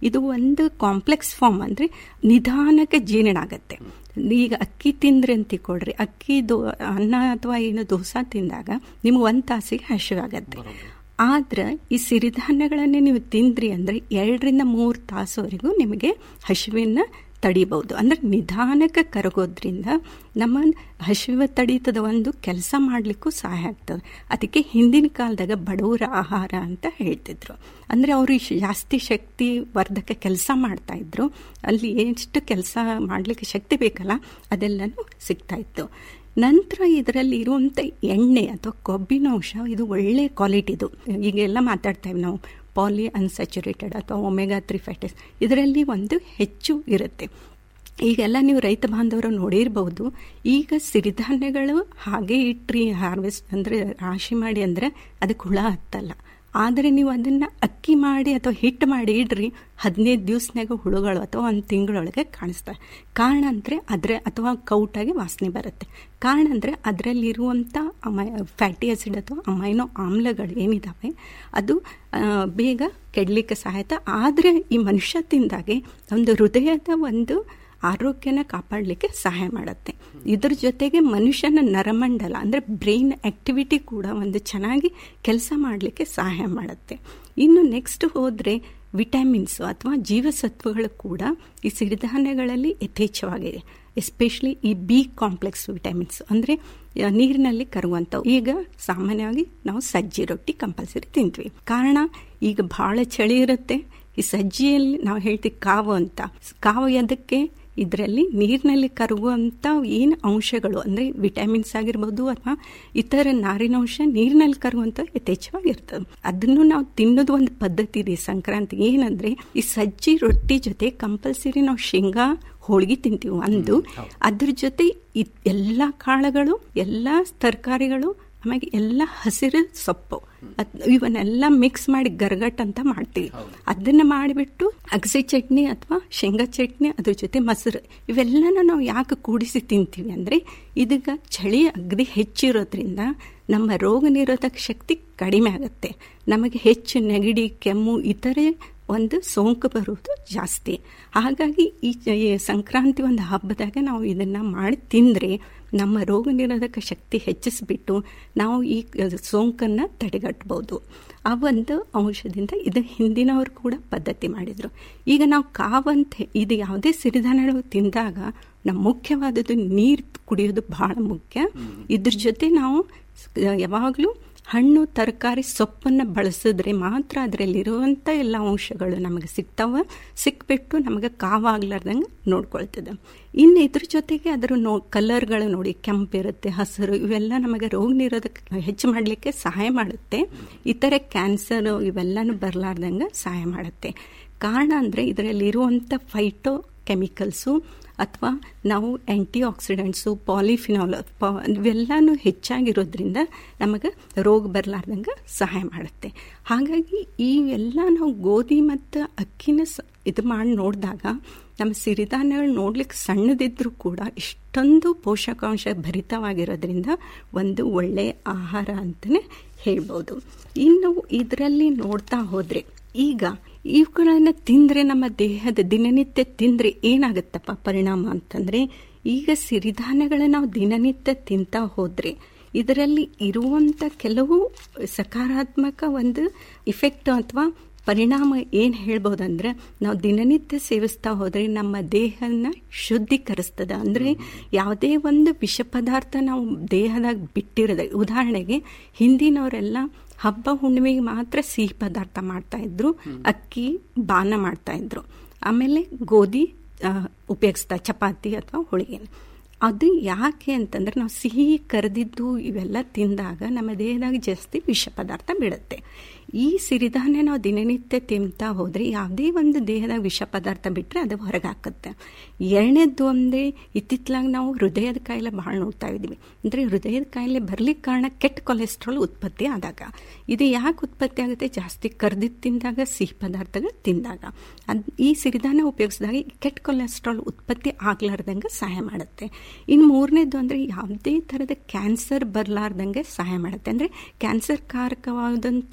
ಇದು ಒಂದು ಕಾಂಪ್ಲೆಕ್ಸ್ ಫಾರ್ಮ್ ಅಂದರೆ ನಿಧಾನಕ್ಕೆ ಜೀರ್ಣ ಆಗತ್ತೆ ಈಗ ಅಕ್ಕಿ ತಿಂದ್ರಿ ಅಂತ ತಿಳ್ಕೊಳ್ರಿ ಅಕ್ಕಿ ದೋ ಅನ್ನ ಅಥವಾ ಏನು ದೋಸೆ ತಿಂದಾಗ ನಿಮ್ಗೆ ಒಂದು ತಾಸಿಗೆ ಹಸಿವಾಗತ್ತೆ ಆದ್ರೆ ಈ ಸಿರಿಧಾನ್ಯಗಳನ್ನೇ ನೀವು ತಿಂದ್ರಿ ಅಂದ್ರೆ ಎರಡರಿಂದ ಮೂರು ತಾಸುವರೆಗೂ ನಿಮಗೆ ಹಸಿವಿನ ತಡಿಬಹುದು ಅಂದ್ರೆ ನಿಧಾನಕ್ಕೆ ಕರಗೋದ್ರಿಂದ ನಮ್ಮ ಹಸಿವ ತಡೀತದ ಒಂದು ಕೆಲಸ ಮಾಡಲಿಕ್ಕೂ ಸಹಾಯ ಆಗ್ತದೆ ಅದಕ್ಕೆ ಹಿಂದಿನ ಕಾಲದಾಗ ಬಡವರ ಆಹಾರ ಅಂತ ಹೇಳ್ತಿದ್ರು ಅಂದ್ರೆ ಅವರು ಜಾಸ್ತಿ ಶಕ್ತಿ ವರ್ಧಕ ಕೆಲಸ ಮಾಡ್ತಾ ಇದ್ರು ಅಲ್ಲಿ ಎಷ್ಟು ಕೆಲಸ ಮಾಡಲಿಕ್ಕೆ ಶಕ್ತಿ ಬೇಕಲ್ಲ ಅದೆಲ್ಲನೂ ಸಿಗ್ತಾ ಇತ್ತು ನಂತರ ಇದರಲ್ಲಿ ಇರುವಂಥ ಎಣ್ಣೆ ಅಥವಾ ಕೊಬ್ಬಿನ ಅಂಶ ಇದು ಒಳ್ಳೆ ಕ್ವಾಲಿಟಿದು ಈಗೆಲ್ಲ ಮಾತಾಡ್ತೇವೆ ನಾವು ಪಾಲಿ ಅನ್ಸ್ಯಾಚುರೇಟೆಡ್ ಅಥವಾ ಒಮೆಗಾ ತ್ರೀ ಫ್ಯಾಟಿಸ್ ಇದರಲ್ಲಿ ಒಂದು ಹೆಚ್ಚು ಇರುತ್ತೆ ಈಗೆಲ್ಲ ನೀವು ರೈತ ಬಾಂಧವರು ನೋಡಿರ್ಬೋದು ಈಗ ಸಿರಿಧಾನ್ಯಗಳು ಹಾಗೆ ಇಟ್ರಿ ಹಾರ್ವೆಸ್ಟ್ ಅಂದರೆ ರಾಶಿ ಮಾಡಿ ಅಂದರೆ ಅದಕ್ಕೆ ಹುಳ ಹತ್ತಲ್ಲ ಆದರೆ ನೀವು ಅದನ್ನು ಅಕ್ಕಿ ಮಾಡಿ ಅಥವಾ ಹಿಟ್ಟು ಮಾಡಿ ಇಡ್ರಿ ಹದಿನೈದು ದಿವಸನಾಗ ಹುಳುಗಳು ಅಥವಾ ಒಂದು ತಿಂಗಳೊಳಗೆ ಕಾಣಿಸ್ತವೆ ಕಾರಣ ಅಂದರೆ ಅದರ ಅಥವಾ ಕೌಟಾಗಿ ವಾಸನೆ ಬರುತ್ತೆ ಕಾರಣ ಅಂದರೆ ಅದರಲ್ಲಿರುವಂಥ ಅಮೈ ಫ್ಯಾಟಿ ಆಸಿಡ್ ಅಥವಾ ಅಮೈನೋ ಆಮ್ಲಗಳು ಏನಿದ್ದಾವೆ ಅದು ಬೇಗ ಕೆಡಲಿಕ್ಕೆ ಸಹಾಯತ ಆದರೆ ಈ ಮನುಷ್ಯ ತಿಂದಾಗೆ ಒಂದು ಹೃದಯದ ಒಂದು ಆರೋಗ್ಯನ ಕಾಪಾಡಲಿಕ್ಕೆ ಸಹಾಯ ಮಾಡುತ್ತೆ ಇದ್ರ ಜೊತೆಗೆ ಮನುಷ್ಯನ ನರಮಂಡಲ ಅಂದರೆ ಬ್ರೈನ್ ಆಕ್ಟಿವಿಟಿ ಕೂಡ ಒಂದು ಚೆನ್ನಾಗಿ ಕೆಲಸ ಮಾಡಲಿಕ್ಕೆ ಸಹಾಯ ಮಾಡುತ್ತೆ ಇನ್ನು ನೆಕ್ಸ್ಟ್ ಹೋದರೆ ವಿಟಮಿನ್ಸು ಅಥವಾ ಜೀವಸತ್ವಗಳು ಕೂಡ ಈ ಸಿರಿಧಾನ್ಯಗಳಲ್ಲಿ ಯಥೇಚ್ಛವಾಗಿದೆ ಎಸ್ಪೆಷಲಿ ಈ ಬಿ ಕಾಂಪ್ಲೆಕ್ಸ್ ವಿಟಮಿನ್ಸ್ ಅಂದರೆ ನೀರಿನಲ್ಲಿ ಕರುವಂಥವು ಈಗ ಸಾಮಾನ್ಯವಾಗಿ ನಾವು ಸಜ್ಜಿ ರೊಟ್ಟಿ ಕಂಪಲ್ಸರಿ ತಿಂತೀವಿ ಕಾರಣ ಈಗ ಬಹಳ ಚಳಿ ಇರುತ್ತೆ ಈ ಸಜ್ಜಿಯಲ್ಲಿ ನಾವು ಹೇಳ್ತೀವಿ ಕಾವು ಅಂತ ಕಾವು ಎದಕ್ಕೆ ಇದರಲ್ಲಿ ನೀರಿನಲ್ಲಿ ಕರಗುವಂಥ ಏನು ಅಂಶಗಳು ಅಂದರೆ ವಿಟಮಿನ್ಸ್ ಆಗಿರ್ಬೋದು ಅಥವಾ ಇತರ ನಾರಿನಾಂಶ ನೀರಿನಲ್ಲಿ ಕರಗುವಂಥ ಯಥೇಚ್ಛವಾಗಿರ್ತದೆ ಅದನ್ನು ನಾವು ತಿನ್ನೋದು ಒಂದು ಪದ್ಧತಿ ಇದೆ ಸಂಕ್ರಾಂತಿ ಏನಂದ್ರೆ ಈ ಸಜ್ಜಿ ರೊಟ್ಟಿ ಜೊತೆ ಕಂಪಲ್ಸರಿ ನಾವು ಶೇಂಗಾ ಹೋಳಿಗೆ ತಿಂತೀವಿ ಒಂದು ಅದ್ರ ಜೊತೆ ಎಲ್ಲ ಕಾಳುಗಳು ಎಲ್ಲ ತರಕಾರಿಗಳು ಆಮೇಲೆ ಎಲ್ಲ ಹಸಿರು ಸೊಪ್ಪು ಇವನ್ನೆಲ್ಲ ಮಿಕ್ಸ್ ಮಾಡಿ ಗರ್ಗಟ್ ಅಂತ ಮಾಡ್ತೀವಿ ಅದನ್ನ ಮಾಡಿಬಿಟ್ಟು ಅಗಸೆ ಚಟ್ನಿ ಅಥವಾ ಶೇಂಗಾ ಚಟ್ನಿ ಅದ್ರ ಜೊತೆ ಮೊಸರು ಇವೆಲ್ಲನ ನಾವು ಯಾಕೆ ಕೂಡಿಸಿ ತಿಂತೀವಿ ಅಂದ್ರೆ ಇದೀಗ ಚಳಿ ಅಗದಿ ಹೆಚ್ಚಿರೋದ್ರಿಂದ ನಮ್ಮ ರೋಗ ನಿರೋಧಕ ಶಕ್ತಿ ಕಡಿಮೆ ಆಗುತ್ತೆ ನಮಗೆ ಹೆಚ್ಚು ನೆಗಡಿ ಕೆಮ್ಮು ಇತರೆ ಒಂದು ಸೋಂಕು ಬರುವುದು ಜಾಸ್ತಿ ಹಾಗಾಗಿ ಈ ಸಂಕ್ರಾಂತಿ ಒಂದು ಹಬ್ಬದಾಗ ನಾವು ಇದನ್ನ ಮಾಡಿ ತಿಂದರೆ ನಮ್ಮ ರೋಗ ನಿರೋಧಕ ಶಕ್ತಿ ಹೆಚ್ಚಿಸ್ಬಿಟ್ಟು ನಾವು ಈ ಸೋಂಕನ್ನು ತಡೆಗಟ್ಟಬಹುದು ಆ ಒಂದು ಅಂಶದಿಂದ ಇದು ಹಿಂದಿನವರು ಕೂಡ ಪದ್ಧತಿ ಮಾಡಿದರು ಈಗ ನಾವು ಕಾವಂತೆ ಇದು ಯಾವುದೇ ಸಿರಿಧಾನ್ಯಗಳು ತಿಂದಾಗ ನಮ್ಮ ಮುಖ್ಯವಾದದ್ದು ನೀರು ಕುಡಿಯೋದು ಬಹಳ ಮುಖ್ಯ ಇದ್ರ ಜೊತೆ ನಾವು ಯಾವಾಗಲೂ ಹಣ್ಣು ತರಕಾರಿ ಸೊಪ್ಪನ್ನು ಬಳಸಿದ್ರೆ ಮಾತ್ರ ಅದರಲ್ಲಿರುವಂಥ ಎಲ್ಲ ಅಂಶಗಳು ನಮಗೆ ಸಿಗ್ತಾವ ಸಿಕ್ಬಿಟ್ಟು ನಮಗೆ ಕಾವಾಗ್ಲಾರ್ದಂಗೆ ನೋಡ್ಕೊಳ್ತದೆ ಇನ್ನು ಇದ್ರ ಜೊತೆಗೆ ಅದರ ನೋ ಕಲರ್ಗಳು ನೋಡಿ ಕೆಂಪಿರುತ್ತೆ ಹಸಿರು ಇವೆಲ್ಲ ನಮಗೆ ರೋಗ ನಿರೋಧಕ ಹೆಚ್ಚು ಮಾಡಲಿಕ್ಕೆ ಸಹಾಯ ಮಾಡುತ್ತೆ ಇತರೆ ಕ್ಯಾನ್ಸರ್ ಇವೆಲ್ಲನೂ ಬರಲಾರ್ದಂಗೆ ಸಹಾಯ ಮಾಡುತ್ತೆ ಕಾರಣ ಅಂದರೆ ಇದರಲ್ಲಿರುವಂಥ ಫೈಟೋ ಕೆಮಿಕಲ್ಸು ಅಥವಾ ನಾವು ಆ್ಯಂಟಿ ಆಕ್ಸಿಡೆಂಟ್ಸು ಪಾಲಿಫಿನಾಲ್ ಇವೆಲ್ಲನೂ ಹೆಚ್ಚಾಗಿರೋದ್ರಿಂದ ನಮಗೆ ರೋಗ ಬರಲಾರ್ದಂಗೆ ಸಹಾಯ ಮಾಡುತ್ತೆ ಹಾಗಾಗಿ ಈ ಎಲ್ಲ ನಾವು ಗೋಧಿ ಮತ್ತು ಅಕ್ಕಿನ ಇದು ಮಾಡಿ ನೋಡಿದಾಗ ನಮ್ಮ ಸಿರಿಧಾನ್ಯಗಳು ನೋಡ್ಲಿಕ್ಕೆ ಸಣ್ಣದಿದ್ರೂ ಕೂಡ ಇಷ್ಟೊಂದು ಪೋಷಕಾಂಶ ಭರಿತವಾಗಿರೋದ್ರಿಂದ ಒಂದು ಒಳ್ಳೆಯ ಆಹಾರ ಅಂತಲೇ ಹೇಳ್ಬೋದು ಇನ್ನು ಇದರಲ್ಲಿ ನೋಡ್ತಾ ಹೋದರೆ ಈಗ ಇವುಗಳನ್ನ ತಿಂದ್ರೆ ನಮ್ಮ ದೇಹದ ದಿನನಿತ್ಯ ತಿಂದ್ರೆ ಏನಾಗುತ್ತಪ್ಪ ಪರಿಣಾಮ ಅಂತಂದ್ರೆ ಈಗ ಸಿರಿಧಾನ್ಯಗಳನ್ನ ನಾವು ದಿನನಿತ್ಯ ತಿಂತಾ ಹೋದ್ರೆ ಇದರಲ್ಲಿ ಇರುವಂತ ಕೆಲವು ಸಕಾರಾತ್ಮಕ ಒಂದು ಇಫೆಕ್ಟ್ ಅಥವಾ ಪರಿಣಾಮ ಏನು ಹೇಳ್ಬೋದಂದ್ರೆ ನಾವು ದಿನನಿತ್ಯ ಸೇವಿಸ್ತಾ ಹೋದರೆ ನಮ್ಮ ದೇಹನ ಶುದ್ಧೀಕರಿಸ್ತದ ಅಂದರೆ ಯಾವುದೇ ಒಂದು ವಿಷ ಪದಾರ್ಥ ನಾವು ದೇಹದಾಗ ಬಿಟ್ಟಿರೋದ ಉದಾಹರಣೆಗೆ ಹಿಂದಿನವರೆಲ್ಲ ಹಬ್ಬ ಹುಣ್ಣಿಮೆಗೆ ಮಾತ್ರ ಸಿಹಿ ಪದಾರ್ಥ ಮಾಡ್ತಾ ಇದ್ರು ಅಕ್ಕಿ ಬಾನ ಮಾಡ್ತಾ ಇದ್ರು ಆಮೇಲೆ ಗೋಧಿ ಉಪಯೋಗಿಸ್ತಾ ಚಪಾತಿ ಅಥವಾ ಹೋಳಿಗೆ ಅದು ಯಾಕೆ ಅಂತಂದ್ರೆ ನಾವು ಸಿಹಿ ಕರೆದಿದ್ದು ಇವೆಲ್ಲ ತಿಂದಾಗ ನಮ್ಮ ದೇಹದಾಗ ಜಾಸ್ತಿ ವಿಷ ಪದಾರ್ಥ ಬಿಡುತ್ತೆ ಈ ಸಿರಿಧಾನ್ಯ ನಾವು ದಿನನಿತ್ಯ ತಿಂತಾ ಹೋದರೆ ಯಾವುದೇ ಒಂದು ದೇಹದಾಗ ವಿಷ ಪದಾರ್ಥ ಬಿಟ್ಟರೆ ಅದು ಹೊರಗೆ ಹಾಕುತ್ತೆ ಎರಡನೇದ್ದು ಒಂದೇ ಇತ್ತಿತ್ತಲಾಗ ನಾವು ಹೃದಯದ ಕಾಯಿಲೆ ಭಾಳ ನೋಡ್ತಾ ಇದ್ದೀವಿ ಅಂದರೆ ಹೃದಯದ ಕಾಯಿಲೆ ಬರ್ಲಿಕ್ಕೆ ಕಾರಣ ಕೆಟ್ಟ ಕೊಲೆಸ್ಟ್ರಾಲ್ ಉತ್ಪತ್ತಿ ಆದಾಗ ಇದು ಯಾಕೆ ಉತ್ಪತ್ತಿ ಆಗುತ್ತೆ ಜಾಸ್ತಿ ಕರ್ದಿದ್ದು ತಿಂದಾಗ ಸಿಹಿ ಪದಾರ್ಥಗಳು ತಿಂದಾಗ ಅದು ಈ ಸಿರಿಧಾನ್ಯ ಉಪಯೋಗಿಸಿದಾಗ ಕೆಟ್ಟ ಕೊಲೆಸ್ಟ್ರಾಲ್ ಉತ್ಪತ್ತಿ ಆಗ್ಲಾರ್ದಂಗೆ ಸಹಾಯ ಮಾಡುತ್ತೆ ಇನ್ನು ಮೂರನೇದು ಅಂದರೆ ಯಾವುದೇ ಥರದ ಕ್ಯಾನ್ಸರ್ ಬರಲಾರ್ದಂಗೆ ಸಹಾಯ ಮಾಡುತ್ತೆ ಅಂದರೆ ಕ್ಯಾನ್ಸರ್ ಕಾರಕವಾದಂಥ ಯಾವುದೇ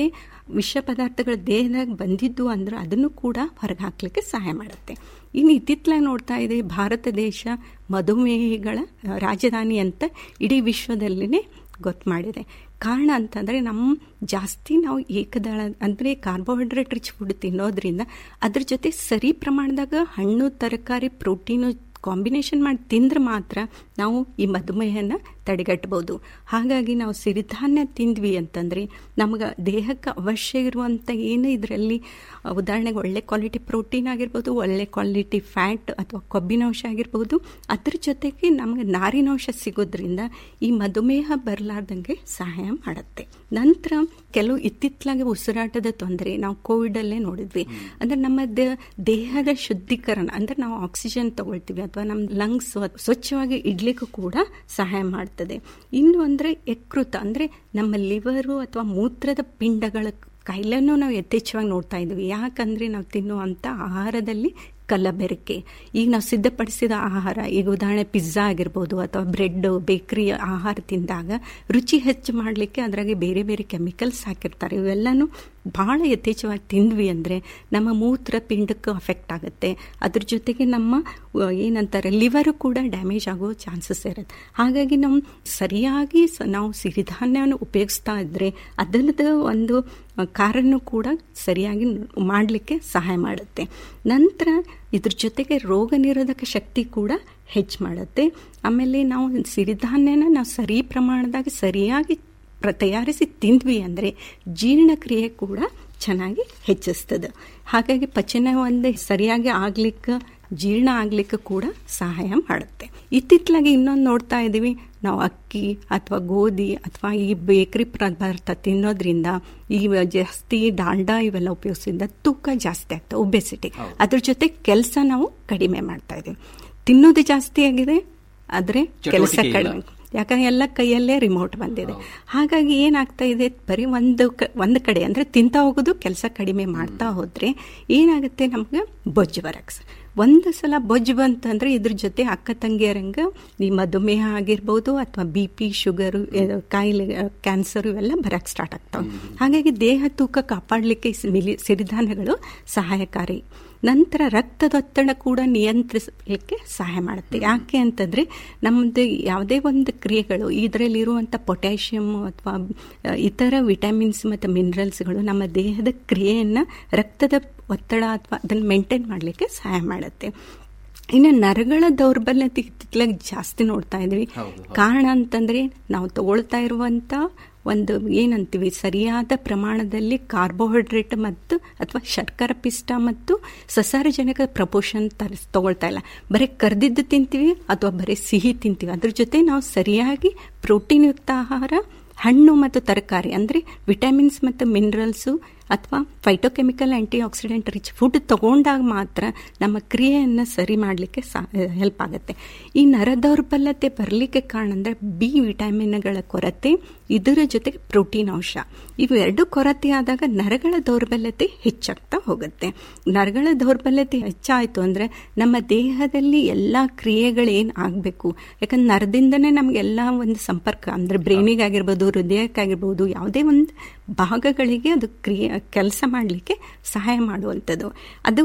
ಯಾವುದೇ ವಿಷ ಪದಾರ್ಥಗಳು ದೇಹದಾಗ ಬಂದಿದ್ದು ಅಂದ್ರೆ ಅದನ್ನು ಕೂಡ ಹೊರಗೆ ಹಾಕ್ಲಿಕ್ಕೆ ಸಹಾಯ ಮಾಡುತ್ತೆ ಇನ್ನು ಇತ್ತಿತ್ತಲಾಗಿ ನೋಡ್ತಾ ಇದೆ ಭಾರತ ದೇಶ ಮಧುಮೇಹಿಗಳ ರಾಜಧಾನಿ ಅಂತ ಇಡೀ ವಿಶ್ವದಲ್ಲಿನೇ ಗೊತ್ತು ಮಾಡಿದೆ ಕಾರಣ ಅಂತಂದರೆ ನಮ್ಮ ಜಾಸ್ತಿ ನಾವು ಏಕದಳ ಅಂದರೆ ಕಾರ್ಬೋಹೈಡ್ರೇಟ್ ರಿಚ್ ಫುಡ್ ತಿನ್ನೋದ್ರಿಂದ ಅದ್ರ ಜೊತೆ ಸರಿ ಪ್ರಮಾಣದಾಗ ಹಣ್ಣು ತರಕಾರಿ ಪ್ರೋಟೀನು ಕಾಂಬಿನೇಷನ್ ಮಾಡಿ ತಿಂದ್ರೆ ಮಾತ್ರ ನಾವು ಈ ಮಧುಮೇಹನ ತಡೆಗಟ್ಟಬಹುದು ಹಾಗಾಗಿ ನಾವು ಸಿರಿಧಾನ್ಯ ತಿಂದ್ವಿ ಅಂತಂದರೆ ನಮಗೆ ದೇಹಕ್ಕೆ ಅವಶ್ಯ ಇರುವಂಥ ಏನು ಇದರಲ್ಲಿ ಉದಾಹರಣೆಗೆ ಒಳ್ಳೆ ಕ್ವಾಲಿಟಿ ಪ್ರೋಟೀನ್ ಆಗಿರ್ಬೋದು ಒಳ್ಳೆ ಕ್ವಾಲಿಟಿ ಫ್ಯಾಟ್ ಅಥವಾ ಕೊಬ್ಬಿನಾಂಶ ಆಗಿರ್ಬೋದು ಅದ್ರ ಜೊತೆಗೆ ನಮಗೆ ನಾರಿನಾಂಶ ಸಿಗೋದ್ರಿಂದ ಈ ಮಧುಮೇಹ ಬರಲಾರ್ದಂಗೆ ಸಹಾಯ ಮಾಡುತ್ತೆ ನಂತರ ಕೆಲವು ಇತ್ತಿತ್ತಲಾಗಿ ಉಸಿರಾಟದ ತೊಂದರೆ ನಾವು ಕೋವಿಡಲ್ಲೇ ನೋಡಿದ್ವಿ ಅಂದರೆ ನಮ್ಮ ದೇಹದ ಶುದ್ಧೀಕರಣ ಅಂದರೆ ನಾವು ಆಕ್ಸಿಜನ್ ತಗೊಳ್ತೀವಿ ಅಥವಾ ನಮ್ಮ ಲಂಗ್ಸ್ ಸ್ವಚ್ಛವಾಗಿ ಇಡ್ಲಿಕ್ಕೂ ಕೂಡ ಸಹಾಯ ಮಾಡ್ತದೆ ಇನ್ನು ಅಂದರೆ ಯಕೃತ ಅಂದರೆ ನಮ್ಮ ಲಿವರು ಅಥವಾ ಮೂತ್ರದ ಪಿಂಡಗಳ ಕಾಯಿಲೆನೂ ನಾವು ಯಥೇಚ್ಛವಾಗಿ ನೋಡ್ತಾ ಇದ್ವಿ ಯಾಕಂದರೆ ನಾವು ತಿನ್ನುವಂಥ ಆಹಾರದಲ್ಲಿ ಕಲಬೆರಕೆ ಈಗ ನಾವು ಸಿದ್ಧಪಡಿಸಿದ ಆಹಾರ ಈಗ ಉದಾಹರಣೆ ಪಿಜ್ಜಾ ಆಗಿರ್ಬೋದು ಅಥವಾ ಬ್ರೆಡ್ ಬೇಕರಿ ಆಹಾರ ತಿಂದಾಗ ರುಚಿ ಹೆಚ್ಚು ಮಾಡಲಿಕ್ಕೆ ಅದರಾಗೆ ಬೇರೆ ಬೇರೆ ಕೆಮಿಕಲ್ಸ್ ಹಾಕಿರ್ತಾರೆ ಇವೆಲ್ಲನೂ ಭಾಳ ಯಥೇಚ್ಛವಾಗಿ ತಿಂದ್ವಿ ಅಂದರೆ ನಮ್ಮ ಮೂತ್ರ ಪಿಂಡಕ್ಕೆ ಅಫೆಕ್ಟ್ ಆಗುತ್ತೆ ಅದ್ರ ಜೊತೆಗೆ ನಮ್ಮ ಏನಂತಾರೆ ಲಿವರು ಕೂಡ ಡ್ಯಾಮೇಜ್ ಆಗೋ ಚಾನ್ಸಸ್ ಇರುತ್ತೆ ಹಾಗಾಗಿ ನಾವು ಸರಿಯಾಗಿ ನಾವು ಸಿರಿಧಾನ್ಯವನ್ನು ಉಪಯೋಗಿಸ್ತಾ ಇದ್ದರೆ ಅದರದ್ದು ಒಂದು ಕಾರನ್ನು ಕೂಡ ಸರಿಯಾಗಿ ಮಾಡಲಿಕ್ಕೆ ಸಹಾಯ ಮಾಡುತ್ತೆ ನಂತರ ಇದ್ರ ಜೊತೆಗೆ ರೋಗ ನಿರೋಧಕ ಶಕ್ತಿ ಕೂಡ ಹೆಚ್ಚು ಮಾಡುತ್ತೆ ಆಮೇಲೆ ನಾವು ಸಿರಿಧಾನ್ಯನ ನಾವು ಸರಿ ಪ್ರಮಾಣದಾಗ ಸರಿಯಾಗಿ ಪ್ರ ತಯಾರಿಸಿ ತಿಂದ್ವಿ ಅಂದರೆ ಜೀರ್ಣಕ್ರಿಯೆ ಕೂಡ ಚೆನ್ನಾಗಿ ಹೆಚ್ಚಿಸ್ತದೆ ಹಾಗಾಗಿ ಪಚನ ಒಂದು ಸರಿಯಾಗಿ ಆಗ್ಲಿಕ್ಕೆ ಜೀರ್ಣ ಆಗ್ಲಿಕ್ಕೆ ಕೂಡ ಸಹಾಯ ಮಾಡುತ್ತೆ ಇತ್ತಿತ್ತಲಾಗಿ ಇನ್ನೊಂದು ನೋಡ್ತಾ ಇದ್ದೀವಿ ನಾವು ಅಕ್ಕಿ ಅಥವಾ ಗೋಧಿ ಅಥವಾ ಈ ಬೇಕರಿ ಪದಾರ್ಥ ತಿನ್ನೋದ್ರಿಂದ ಈ ಜಾಸ್ತಿ ಡಾಲ್ಡಾ ಇವೆಲ್ಲ ಉಪಯೋಗಿಸಿದ ತೂಕ ಜಾಸ್ತಿ ಆಗ್ತದೆ ಒಬೆಸಿಟಿ ಅದ್ರ ಜೊತೆ ಕೆಲಸ ನಾವು ಕಡಿಮೆ ಮಾಡ್ತಾ ಇದ್ದೀವಿ ತಿನ್ನೋದು ಜಾಸ್ತಿ ಆಗಿದೆ ಆದರೆ ಕೆಲಸ ಕಡಿಮೆ ಯಾಕಂದ್ರೆ ಎಲ್ಲ ಕೈಯಲ್ಲೇ ರಿಮೋಟ್ ಬಂದಿದೆ ಹಾಗಾಗಿ ಏನಾಗ್ತಾ ಇದೆ ಬರೀ ಒಂದು ಕ ಒಂದು ಕಡೆ ಅಂದರೆ ತಿಂತಾ ಹೋಗೋದು ಕೆಲಸ ಕಡಿಮೆ ಮಾಡ್ತಾ ಹೋದರೆ ಏನಾಗುತ್ತೆ ನಮ್ಗೆ ಬೊಜ್ಜು ಬರಕ್ಕೆ ಒಂದು ಸಲ ಬೊಜ್ಜು ಬಂತಂದ್ರೆ ಇದ್ರ ಜೊತೆ ಅಕ್ಕ ತಂಗಿಯರಂಗ ಈ ಮಧುಮೇಹ ಆಗಿರ್ಬೋದು ಅಥವಾ ಬಿ ಪಿ ಶುಗರು ಕಾಯಿಲೆ ಕ್ಯಾನ್ಸರ್ ಇವೆಲ್ಲ ಬರಕ್ಕೆ ಸ್ಟಾರ್ಟ್ ಆಗ್ತಾವೆ ಹಾಗಾಗಿ ದೇಹ ತೂಕ ಕಾಪಾಡಲಿಕ್ಕೆ ಸಿರಿಧಾನ್ಯಗಳು ಸಹಾಯಕಾರಿ ನಂತರ ರಕ್ತದೊತ್ತಡ ಕೂಡ ನಿಯಂತ್ರಿಸಲಿಕ್ಕೆ ಸಹಾಯ ಮಾಡುತ್ತೆ ಯಾಕೆ ಅಂತಂದರೆ ನಮ್ಮದು ಯಾವುದೇ ಒಂದು ಕ್ರಿಯೆಗಳು ಇದರಲ್ಲಿರುವಂಥ ಪೊಟ್ಯಾಷಿಯಮ್ ಅಥವಾ ಇತರ ವಿಟಮಿನ್ಸ್ ಮತ್ತು ಮಿನರಲ್ಸ್ಗಳು ನಮ್ಮ ದೇಹದ ಕ್ರಿಯೆಯನ್ನು ರಕ್ತದ ಒತ್ತಡ ಅಥವಾ ಅದನ್ನು ಮೇಂಟೈನ್ ಮಾಡಲಿಕ್ಕೆ ಸಹಾಯ ಮಾಡುತ್ತೆ ಇನ್ನು ನರಗಳ ದೌರ್ಬಲ್ಯತೆ ಇತ್ತಿತ್ತಲಾಗಿ ಜಾಸ್ತಿ ನೋಡ್ತಾ ಇದ್ದೀವಿ ಕಾರಣ ಅಂತಂದರೆ ನಾವು ತಗೊಳ್ತಾ ಇರುವಂಥ ಒಂದು ಏನಂತೀವಿ ಸರಿಯಾದ ಪ್ರಮಾಣದಲ್ಲಿ ಕಾರ್ಬೋಹೈಡ್ರೇಟ್ ಮತ್ತು ಅಥವಾ ಶರ್ಕರ ಪಿಷ್ಟ ಮತ್ತು ಸಸಾರಜನಕ ಪ್ರಪೋಷನ್ ತರಿಸ್ ತಗೊಳ್ತಾ ಇಲ್ಲ ಬರೀ ಕರ್ದಿದ್ದು ತಿಂತೀವಿ ಅಥವಾ ಬರೀ ಸಿಹಿ ತಿಂತೀವಿ ಅದ್ರ ಜೊತೆ ನಾವು ಸರಿಯಾಗಿ ಪ್ರೋಟೀನ್ ಯುಕ್ತ ಆಹಾರ ಹಣ್ಣು ಮತ್ತು ತರಕಾರಿ ಅಂದರೆ ವಿಟಮಿನ್ಸ್ ಮತ್ತು ಮಿನರಲ್ಸು ಅಥವಾ phytochemical antioxidant rich food ತಗೊಂಡಾಗ ಮಾತ್ರ ನಮ್ಮ ಕ್ರಿಯೆಯನ್ನು ಸರಿ ಮಾಡಲಿಕ್ಕೆ ಸಾ ಹೆಲ್ಪ್ ಆಗುತ್ತೆ ಈ ನರ ದೌರ್ಬಲ್ಯತೆ ಬರಲಿಕ್ಕೆ ಕಾರಣ ಅಂದರೆ ಬಿ ವಿಟಮಿನ್ಗಳ ಕೊರತೆ ಇದರ ಜೊತೆಗೆ ಪ್ರೋಟೀನ್ ಅಂಶ ಇವೆರಡು ಕೊರತೆ ಆದಾಗ ನರಗಳ ದೌರ್ಬಲ್ಯತೆ ಹೆಚ್ಚಾಗ್ತಾ ಹೋಗುತ್ತೆ ನರಗಳ ದೌರ್ಬಲ್ಯತೆ ಹೆಚ್ಚಾಯಿತು ಅಂದರೆ ನಮ್ಮ ದೇಹದಲ್ಲಿ ಎಲ್ಲ ಕ್ರಿಯೆಗಳೇನು ಆಗಬೇಕು ಯಾಕಂದ್ರೆ ನರದಿಂದನೇ ನಮಗೆಲ್ಲ ಒಂದು ಸಂಪರ್ಕ ಅಂದರೆ ಬ್ರೈನಿಗಾಗಿರ್ಬೋದು ಹೃದಯಕ್ಕಾಗಿರ್ಬೋದು ಯಾವುದೇ ಒಂದು ಭಾಗಗಳಿಗೆ ಅದು ಕ್ರಿಯೆ ಕೆಲಸ ಮಾಡಲಿಕ್ಕೆ ಸಹಾಯ ಮಾಡುವಂಥದ್ದು ಅದು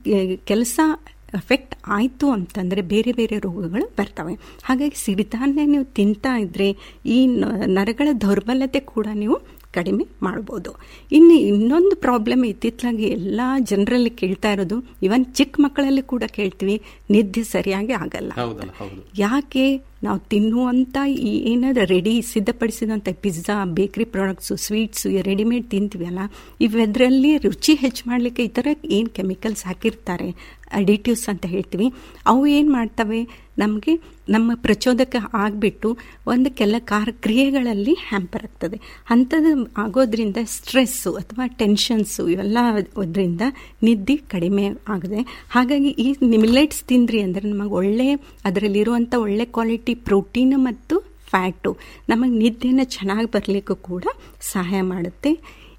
ಕೆಲಸ ಎಫೆಕ್ಟ್ ಆಯಿತು ಅಂತಂದರೆ ಬೇರೆ ಬೇರೆ ರೋಗಗಳು ಬರ್ತವೆ ಹಾಗಾಗಿ ಸಿರಿಧಾನ್ಯ ನೀವು ತಿಂತಾ ಇದ್ದರೆ ಈ ನರಗಳ ದೌರ್ಬಲ್ಯತೆ ಕೂಡ ನೀವು ಕಡಿಮೆ ಮಾಡ್ಬೋದು ಇನ್ನು ಇನ್ನೊಂದು ಪ್ರಾಬ್ಲಮ್ ಇತ್ತಿತ್ತಲಾಗಿ ಎಲ್ಲ ಜನರಲ್ಲಿ ಕೇಳ್ತಾ ಇರೋದು ಇವನ್ ಚಿಕ್ಕ ಮಕ್ಕಳಲ್ಲಿ ಕೂಡ ಕೇಳ್ತೀವಿ ನಿದ್ದೆ ಸರಿಯಾಗಿ ಆಗಲ್ಲ ಯಾಕೆ ನಾವು ತಿನ್ನುವಂಥ ಈ ಏನಾದ್ರು ರೆಡಿ ಸಿದ್ಧಪಡಿಸಿದಂಥ pizza bakery products sweets readymade ತಿಂತೀವಲ್ಲ ಇವೆದರಲ್ಲಿ ರುಚಿ ಹೆಚ್ಚು ಮಾಡಲಿಕ್ಕೆ ಈ ಥರ ಏನು ಕೆಮಿಕಲ್ಸ್ ಹಾಕಿರ್ತಾರೆ ಅಡಿಟಿವ್ಸ್ ಅಂತ ಹೇಳ್ತೀವಿ ಅವು ಏನು ಮಾಡ್ತವೆ ನಮಗೆ ನಮ್ಮ ಪ್ರಚೋದಕ ಆಗಿಬಿಟ್ಟು ಒಂದು ಕೆಲ ಕಾರ ಕ್ರಿಯೆಗಳಲ್ಲಿ ಹ್ಯಾಂಪರ್ ಆಗ್ತದೆ ಅಂಥದ್ದು ಆಗೋದ್ರಿಂದ ಸ್ಟ್ರೆಸ್ಸು ಅಥವಾ ಟೆನ್ಷನ್ಸು ಇವೆಲ್ಲ ಅದರಿಂದ ನಿದ್ದೆ ಕಡಿಮೆ ಆಗಿದೆ ಹಾಗಾಗಿ ಈ ಮಿಲೆಟ್ಸ್ ತಿಂದ್ರಿ ಅಂದರೆ ನಮಗೆ ಒಳ್ಳೆ ಅದರಲ್ಲಿರುವಂಥ ಒಳ್ಳೆ ಕ್ವಾಲಿಟಿ ಪ್ರೋಟೀನ್ ಮತ್ತು ಫ್ಯಾಟು ನಮಗೆ ನಿದ್ದೆನ ಚೆನ್ನಾಗಿ ಬರಲಿಕ್ಕೂ ಕೂಡ ಸಹಾಯ ಮಾಡುತ್ತೆ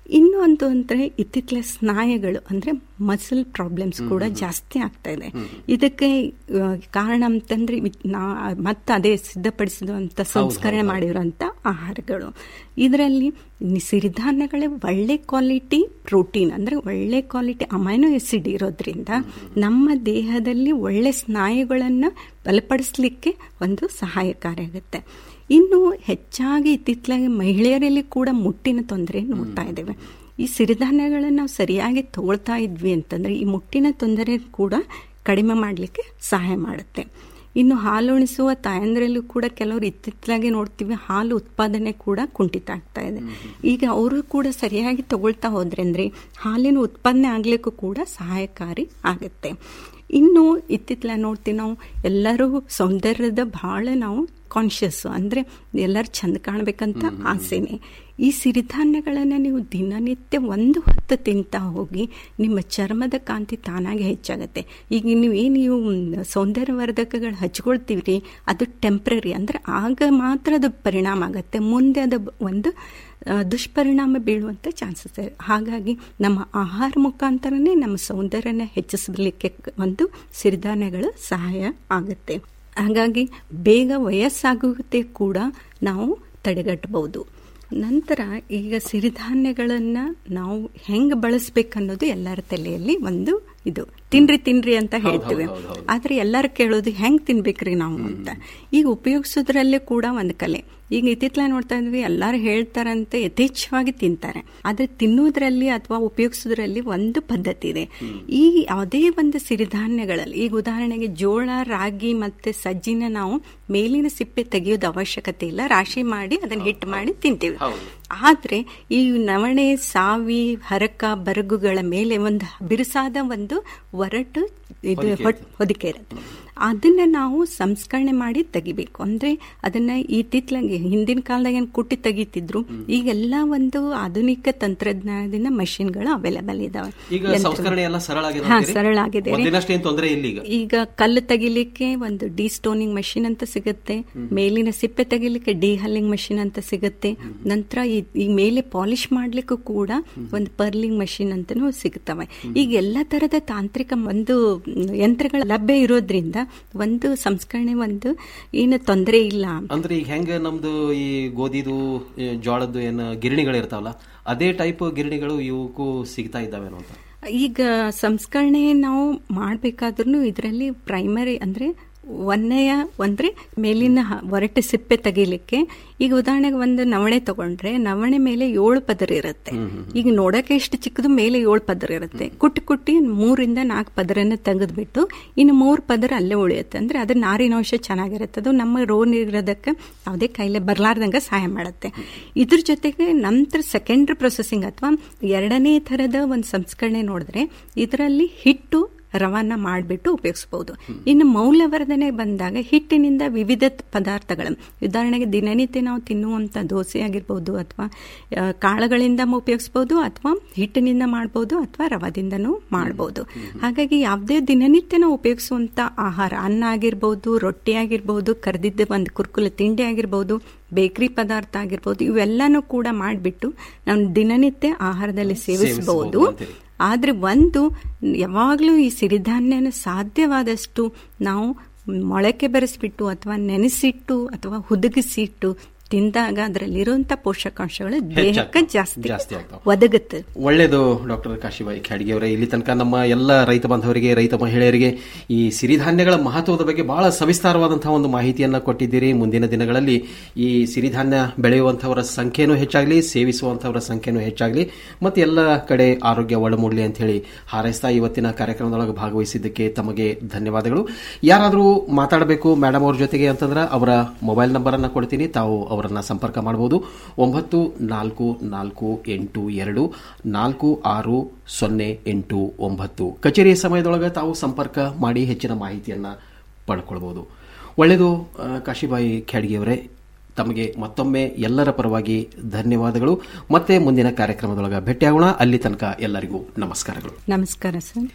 ಇನ್ನೊಂದು ಅಂದರೆ ಇತ್ತಿತ್ತಲ ಸ್ನಾಯುಗಳು ಅಂದರೆ ಮಸಲ್ ಪ್ರಾಬ್ಲಮ್ಸ್ ಕೂಡ ಜಾಸ್ತಿ ಆಗ್ತಾ ಇದೆ ಇದಕ್ಕೆ ಆ, ಕಾರಣ ಅಂತಂದ್ರೆ ಇದ್ ನಾ ಮತ್ತೆ ಅದೇ ಸಿದ್ಧಪಡಿಸಿದಂಥ ಸಂಸ್ಕರಣೆ ಮಾಡಿರುವಂಥ ಆಹಾರಗಳು ಇದರಲ್ಲಿ ಸಿರಿಧಾನ್ಯಗಳೇ ಒಳ್ಳೆ ಕ್ವಾಲಿಟಿ ಪ್ರೋಟೀನ್ ಅಂದರೆ ಒಳ್ಳೆ ಕ್ವಾಲಿಟಿ ಅಮೈನೋ ಎಸಿಡ್ ಇರೋದ್ರಿಂದ ನಮ್ಮ ದೇಹದಲ್ಲಿ ಒಳ್ಳೆ ಸ್ನಾಯುಗಳನ್ನು ಬಲಪಡಿಸಲಿಕ್ಕೆ ಒಂದು ಸಹಾಯಕಾರಿಯಾಗುತ್ತೆ ಇನ್ನು ಹೆಚ್ಚಾಗಿ ಇತ್ತಿತ್ತಲಾಗಿ ಮಹಿಳೆಯರಲ್ಲಿ ಕೂಡ ಮುಟ್ಟಿನ ತೊಂದರೆ ನೋಡ್ತಾ ಇದ್ದೇವೆ ಈ ಸಿರಿಧಾನ್ಯಗಳನ್ನು ನಾವು ಸರಿಯಾಗಿ ತಗೊಳ್ತಾ ಇದ್ವಿ ಅಂತಂದರೆ ಈ ಮುಟ್ಟಿನ ತೊಂದರೆ ಕೂಡ ಕಡಿಮೆ ಮಾಡಲಿಕ್ಕೆ ಸಹಾಯ ಮಾಡುತ್ತೆ ಇನ್ನು ಹಾಲು ಉಣಿಸುವ ತಾಯಂದ್ರಲ್ಲೂ ಕೂಡ ಕೆಲವರು ಇತ್ತಿತ್ತಲಾಗಿ ನೋಡ್ತೀವಿ ಹಾಲು ಉತ್ಪಾದನೆ ಕೂಡ ಕುಂಠಿತ ಆಗ್ತಾ ಇದೆ ಈಗ ಅವರು ಕೂಡ ಸರಿಯಾಗಿ ತಗೊಳ್ತಾ ಹೋದ್ರೆ ಅಂದ್ರೆ ಹಾಲಿನ ಉತ್ಪಾದನೆ ಆಗ್ಲಿಕ್ಕೂ ಕೂಡ ಸಹಾಯಕಾರಿ ಆಗುತ್ತೆ ಇನ್ನು ಇತ್ತಿತ್ತಲ ನೋಡ್ತೀವಿ ನಾವು ಎಲ್ಲರೂ ಸೌಂದರ್ಯದ ಬಹಳ ನಾವು ಕಾನ್ಷಿಯಸ್ ಅಂದರೆ ಎಲ್ಲರೂ ಚಂದ ಕಾಣಬೇಕಂತ ಆಸೆನೆ ಈ ಸಿರಿಧಾನ್ಯಗಳನ್ನು ನೀವು ದಿನನಿತ್ಯ ಒಂದು ಹೊತ್ತು ತಿಂತಾ ಹೋಗಿ ನಿಮ್ಮ ಚರ್ಮದ ಕಾಂತಿ ತಾನಾಗೆ ಹೆಚ್ಚಾಗುತ್ತೆ ಈಗ ನೀವು ಏನು ನೀವು ಸೌಂದರ್ಯವರ್ಧಕಗಳು ಹಚ್ಕೊಳ್ತೀವಿ ಅದು ಟೆಂಪ್ರರಿ ಅಂದರೆ ಆಗ ಮಾತ್ರ ಅದು ಪರಿಣಾಮ ಆಗುತ್ತೆ ಮುಂದೆ ಅದು ಒಂದು ಆ, ದುಷ್ಪರಿಣಾಮ ಬೀಳುವಂಥ ಚಾನ್ಸಸ್ ಇದೆ ಹಾಗಾಗಿ ನಮ್ಮ ಆಹಾರ ಮುಖಾಂತರನೇ ನಮ್ಮ ಸೌಂದರ್ಯನ ಹೆಚ್ಚಿಸಲಿಕ್ಕೆ ಒಂದು ಸಿರಿಧಾನ್ಯಗಳು ಸಹಾಯ ಆಗುತ್ತೆ ಹಾಗಾಗಿ ಬೇಗ ವಯಸ್ಸಾಗುತ್ತೆ ಕೂಡ ನಾವು ತಡೆಗಟ್ಟಬಹುದು ನಂತರ ಈಗ ಸಿರಿಧಾನ್ಯಗಳನ್ನು ನಾವು ಹೆಂಗೆ ಬಳಸ್ಬೇಕನ್ನೋದು ಎಲ್ಲರ ತಲೆಯಲ್ಲಿ ಒಂದು ಇದು ತಿನ್ರಿ ತಿನ್ರಿ ಅಂತ ಹೇಳ್ತೀವಿ ಆದ್ರೆ ಎಲ್ಲರೂ ಕೇಳೋದು ಹೆಂಗ್ ತಿನ್ಬೇಕ್ರಿ ನಾವು ಅಂತ ಈಗ ಉಪಯೋಗಿಸೋದ್ರಲ್ಲೇ ಕೂಡ ಒಂದು ಕಲೆ ಈಗ ಇತ್ತಿತ್ತಲ ನೋಡ್ತಾ ಇದ್ವಿ ಎಲ್ಲರೂ ಹೇಳ್ತಾರಂತೆ ಯಥೇಚ್ಛವಾಗಿ ತಿಂತಾರೆ ಆದ್ರೆ ತಿನ್ನೋದ್ರಲ್ಲಿ ಅಥವಾ ಉಪಯೋಗಿಸೋದ್ರಲ್ಲಿ ಒಂದು ಪದ್ಧತಿ ಇದೆ ಈ ಯಾವುದೇ ಒಂದು ಸಿರಿಧಾನ್ಯಗಳಲ್ಲಿ ಈಗ ಉದಾಹರಣೆಗೆ ಜೋಳ ರಾಗಿ ಮತ್ತೆ ಸಜ್ಜಿನ ನಾವು ಮೇಲಿನ ಸಿಪ್ಪೆ ತೆಗೆಯೋದು ಅವಶ್ಯಕತೆ ಇಲ್ಲ ರಾಶಿ ಮಾಡಿ ಅದನ್ನ ಹಿಟ್ಟು ಮಾಡಿ ತಿಂತೀವಿ ಆದ್ರೆ ಈ ನವಣೆ ಸಾವಿ ಹರಕ ಬರಗುಗಳ ಮೇಲೆ ಒಂದು ಬಿರುಸಾದ ಒಂದು ಒರಟು ಇದು ಹೊದಿಕೆ ಹೊಟ್- ಹೊದಿಕೆ ಇರುತ್ತೆ ಅದನ್ನ ನಾವು ಸಂಸ್ಕರಣೆ ಮಾಡಿ ತೆಗಿಬೇಕು ಅಂದ್ರೆ ಅದನ್ನ ಈ ತಿತ್ಲಂಗೆ ಹಿಂದಿನ ಕಾಲದಾಗ ಏನು ಕುಟ್ಟಿ ತೆಗಿತಿದ್ರು ಈಗೆಲ್ಲ ಒಂದು ಆಧುನಿಕ ತಂತ್ರಜ್ಞಾನದಿಂದ ಮಷಿನ್ಗಳು ಅವೈಲೇಬಲ್ ಇದಾವೆ ಈಗ ಯಂತ್ರ- ಸಂಸ್ಕರಣೆ ಎಲ್ಲ ಸರಳ ಆಗಿದೆ ಹಾ ಅಂತೀರಿ? ಸರಳ ಆಗಿದೆ ರೀ. ಮೊದಲಿನಷ್ಟೇನ್ ತೊಂದರೆ ಇಲ್ಲ ಈಗ ಈಗ ಕಲ್ಲು ತೆಗಿಲಿಕ್ಕೆ ಒಂದು ಡಿ ಸ್ಟೋನಿಂಗ್ ಮಷಿನ್ ಅಂತ ಸಿಗುತ್ತೆ ಮೇಲಿನ ಸಿಪ್ಪೆ ತೆಗಿಲಿಕ್ಕೆ ಡಿ ಹಲ್ಲಿಂಗ್ ಮಷಿನ್ ಅಂತ ಸಿಗುತ್ತೆ ನಂತರ ಈ ಈ ಮೇಲೆ ಪಾಲಿಶ್ ಮಾಡ್ಲಿಕ್ಕೂ ಕೂಡ ಒಂದು ಪರ್ಲಿಂಗ್ ಮಷಿನ್ ಅಂತಾನೂ ಸಿಗುತ್ತವೆ ಈಗ ಎಲ್ಲ ತರದ ತಾಂತ್ರಿಕ ಒಂದು ಯಂತ್ರಗಳ ಲಭ್ಯ ಇರೋದ್ರಿಂದ ಒಂದು ಸಂಸ್ಕರಣೆ ಒಂದು ಏನು ತೊಂದರೆ ಇಲ್ಲ ಅಂದ್ರೆ ಈಗ ಹೆಂಗ ನಮ್ದು ಈ ಗೋಧಿದು ಈ ಜೋಳದ್ದು ಏನ್ ಗಿರಣಿಗಳು ಇರ್ತಾವಲ್ಲ ಅದೇ ಟೈಪ್ ಗಿರಣಿಗಳು ಇವಕ್ಕೂ ಸಿಗ್ತಾ ಇದ್ದಾವೇನೋ ಅಂತ ಈಗ ಸಂಸ್ಕರಣೆ ನಾವು ಮಾಡಬೇಕಾದ್ರೂ ಇದರಲ್ಲಿ ಪ್ರೈಮರಿ ಅಂದ್ರೆ ಒಂದನೆಯ ಅಂದ್ರೆ ಮೇಲಿನ ಹ- ಒರಟು ಸಿಪ್ಪೆ ತೆಗಿಲಿಕ್ಕೆ ಈಗ ಉದಾಹರಣೆಗೆ ಒಂದು ನವಣೆ ತಗೊಂಡ್ರೆ ನವಣೆ ಮೇಲೆ ಏಳು ಪದರ ಇರುತ್ತೆ ಈಗ ನೋಡಕ್ಕೆ ಎಷ್ಟು ಚಿಕ್ಕದು ಮೇಲೆ ಏಳು ಪದರ ಇರುತ್ತೆ ಕುಟ್ಟಿ ಕುಟ್ಟಿ ಮೂರಿಂದ ನಾಲ್ಕು ಪದರನ್ನ ತೆಗೆದ್ಬಿಟ್ಟು ಇನ್ನು ಮೂರು ಪದರ ಅಲ್ಲೇ ಉಳಿಯುತ್ತೆ ಅಂದ್ರೆ ಅದ್ರ ನಾರಿನಾಂಶ ಚೆನ್ನಾಗಿರುತ್ತೆ ಅದು ನಮ್ಮ ರೋಗ ನಿರೋಧಕ್ಕೆ ಯಾವುದೇ ಕಾಯಿಲೆ ಬರಲಾರ್ದಂಗೆ ಸಹಾಯ ಮಾಡುತ್ತೆ ಇದ್ರ ಜೊತೆಗೆ ನಂತರ ಸೆಕೆಂಡ್ರಿ ಪ್ರೊಸೆಸಿಂಗ್ ಅಥವಾ ಎರಡನೇ ಥರದ ಒಂದು ಸಂಸ್ಕರಣೆ ನೋಡಿದ್ರೆ ಇದರಲ್ಲಿ ಹಿಟ್ಟು ರವಾನ ಮಾಡಿಬಿಟ್ಟು ಉಪಯೋಗಿಸಬಹುದು ಇನ್ನು ಮೌಲ್ಯವರ್ಧನೆ ಬಂದಾಗ ಹಿಟ್ಟಿನಿಂದ ವಿವಿಧ ಪದಾರ್ಥಗಳು ಉದಾಹರಣೆಗೆ ದಿನನಿತ್ಯ ನಾವು ತಿನ್ನುವಂಥ ದೋಸೆ ಆಗಿರ್ಬೋದು ಅಥವಾ ಆ, ಕಾಳುಗಳಿಂದ ಉಪಯೋಗಿಸ್ಬೋದು ಅಥವಾ ಹಿಟ್ಟಿನಿಂದ ಮಾಡ್ಬೋದು ಅಥವಾ ರವಾದಿಂದನೂ ಮಾಡ್ಬೋದು ಹಾಗಾಗಿ ಯಾವುದೇ ದಿನನಿತ್ಯ ನಾವು ಉಪಯೋಗಿಸುವಂಥ ಆಹಾರ ಅನ್ನ ಆಗಿರ್ಬೋದು ರೊಟ್ಟಿ ಆಗಿರ್ಬೋದು ಕರೆದಿದ್ದ ಒಂದು ಕುರ್ಕುಲ ತಿಂಡಿ ಆಗಿರ್ಬೋದು ಬೇಕರಿ ಪದಾರ್ಥ ಆಗಿರ್ಬೋದು ಇವೆಲ್ಲನೂ ಕೂಡ ಮಾಡಿಬಿಟ್ಟು ನಾವು ದಿನನಿತ್ಯ ಆಹಾರದಲ್ಲಿ ಸೇವಿಸಬಹುದು ಅಂತೀರಿ. ಆದರೆ ಒಂದು ಯಾವಾಗಲೂ ಈ ಸಿರಿಧಾನ್ಯನ ಸಾಧ್ಯವಾದಷ್ಟು ನಾವು ಮೊಳಕೆ ಬೆರೆಸ್ಬಿಟ್ಟು ಅಥವಾ ನೆನೆಸಿಟ್ಟು ಅಥವಾ ಹುದುಗಿಸಿಟ್ಟು ತಿಂದಾಗ ಅದರಲ್ಲಿರುವಂಥ ಪೋಷಕಾಂಶಗಳು ದೇಹಕ್ಕೆ ಜಾಸ್ತಿ ಜಾಸ್ತಿ ಆಗ್ತಾವ ಒದಗುತ್ತೆ ಒಳ್ಳೇದು ಡಾಕ್ಟರ್ ಕಾಶಿಬಾಯಿ ಖಾಡ್ಗೆ ಅವರೇ ಇಲ್ಲಿ ತನಕ ನಮ್ಮ ಎಲ್ಲ ರೈತ ಬಾಂಧವರಿಗೆ ರೈತ ಮಹಿಳೆಯರಿಗೆ ಈ ಸಿರಿಧಾನ್ಯಗಳ ಮಹತ್ವದ ಬಗ್ಗೆ ಬಹಳ ಸವಿಸ್ತಾರವಾದಂತಹ ಒಂದು ಮಾಹಿತಿಯನ್ನ ಕೊಟ್ಟಿದ್ದೀರಿ ಮುಂದಿನ ದಿನಗಳಲ್ಲಿ ಈ ಸಿರಿಧಾನ್ಯ ಬೆಳೆಯುವಂತವರ ಸಂಖ್ಯೆನೂ ಹೆಚ್ಚಾಗಲಿ ಸೇವಿಸುವಂತವರ ಸಂಖ್ಯೆನೂ ಹೆಚ್ಚಾಗಲಿ ಮತ್ತೆ ಎಲ್ಲ ಕಡೆ ಆರೋಗ್ಯ ಒಳಮೂಡಲಿ ಅಂತ ಹೇಳಿ ಹಾರೈಸ್ತಾ ಇವತ್ತಿನ ಕಾರ್ಯಕ್ರಮದೊಳಗೆ ಭಾಗವಹಿಸಿದ್ದಕ್ಕೆ ತಮಗೆ ಧನ್ಯವಾದಗಳು ಯಾರಾದರೂ ಮಾತಾಡಬೇಕು ಮೇಡಮ್ ಅವ್ರ ಜೊತೆಗೆ ಅಂತಂದ್ರೆ ಅವರ ಮೊಬೈಲ್ ನಂಬರ್ ಅನ್ನ ಕೊಡ್ತೀನಿ ತಾವು ಅವರನ್ನ ಸಂಪರ್ಕ ಮಾಡಬಹುದು ಒಂಬತ್ತು ನಾಲ್ಕು ನಾಲ್ಕು ಎಂಟು ಎರಡು ನಾಲ್ಕು ಆರು ಸೊನ್ನೆ ಎಂಟು ಒಂಬತ್ತು ಕಚೇರಿಯ ಸಮಯದೊಳಗೆ ತಾವು ಸಂಪರ್ಕ ಮಾಡಿ ಹೆಚ್ಚಿನ ಮಾಹಿತಿಯನ್ನ ಪಡ್ಕೊಳ್ಬಹುದು ಒಳ್ಳೆಯದು ಆ, ಕಾಶಿಬಾಯಿ ಖ್ಯಾಡ್ಗಿಯವರೇ ತಮಗೆ ಮತ್ತೊಮ್ಮೆ ಎಲ್ಲರ ಪರವಾಗಿ ಧನ್ಯವಾದಗಳು ಮತ್ತೆ ಮುಂದಿನ ಕಾರ್ಯಕ್ರಮದೊಳಗೆ ಭೇಟಿಯಾಗೋಣ ಅಲ್ಲಿ ತನಕ ಎಲ್ಲರಿಗೂ ನಮಸ್ಕಾರಗಳು ನಮಸ್ಕಾರ ಸರ್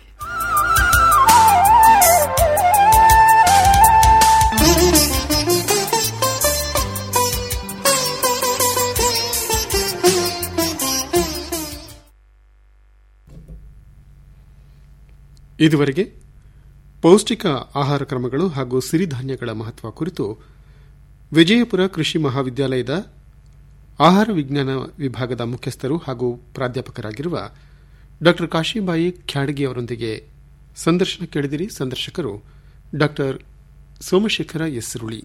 ಇದುವರೆಗೆ ಪೌಷ್ಟಿಕ ಆಹಾರ ಕ್ರಮಗಳು ಹಾಗೂ ಸಿರಿಧಾನ್ಯಗಳ ಮಹತ್ವ ಕುರಿತು ವಿಜಯಪುರ ಕೃಷಿ ಮಹಾವಿದ್ಯಾಲಯದ ಆಹಾರ ವಿಜ್ಞಾನ ವಿಭಾಗದ ಮುಖ್ಯಸ್ಥರು ಹಾಗೂ ಪ್ರಾಧ್ಯಾಪಕರಾಗಿರುವ ಡಾ ಕಾಶಿಬಾಯಿ ಖ್ಯಾಡಗಿ ಅವರೊಂದಿಗೆ ಸಂದರ್ಶನ ಕೇಳಿದಿರಿ ಸಂದರ್ಶಕರು ಡಾ ಸೋಮಶೇಖರ ಎಸ್ ರುಳಿ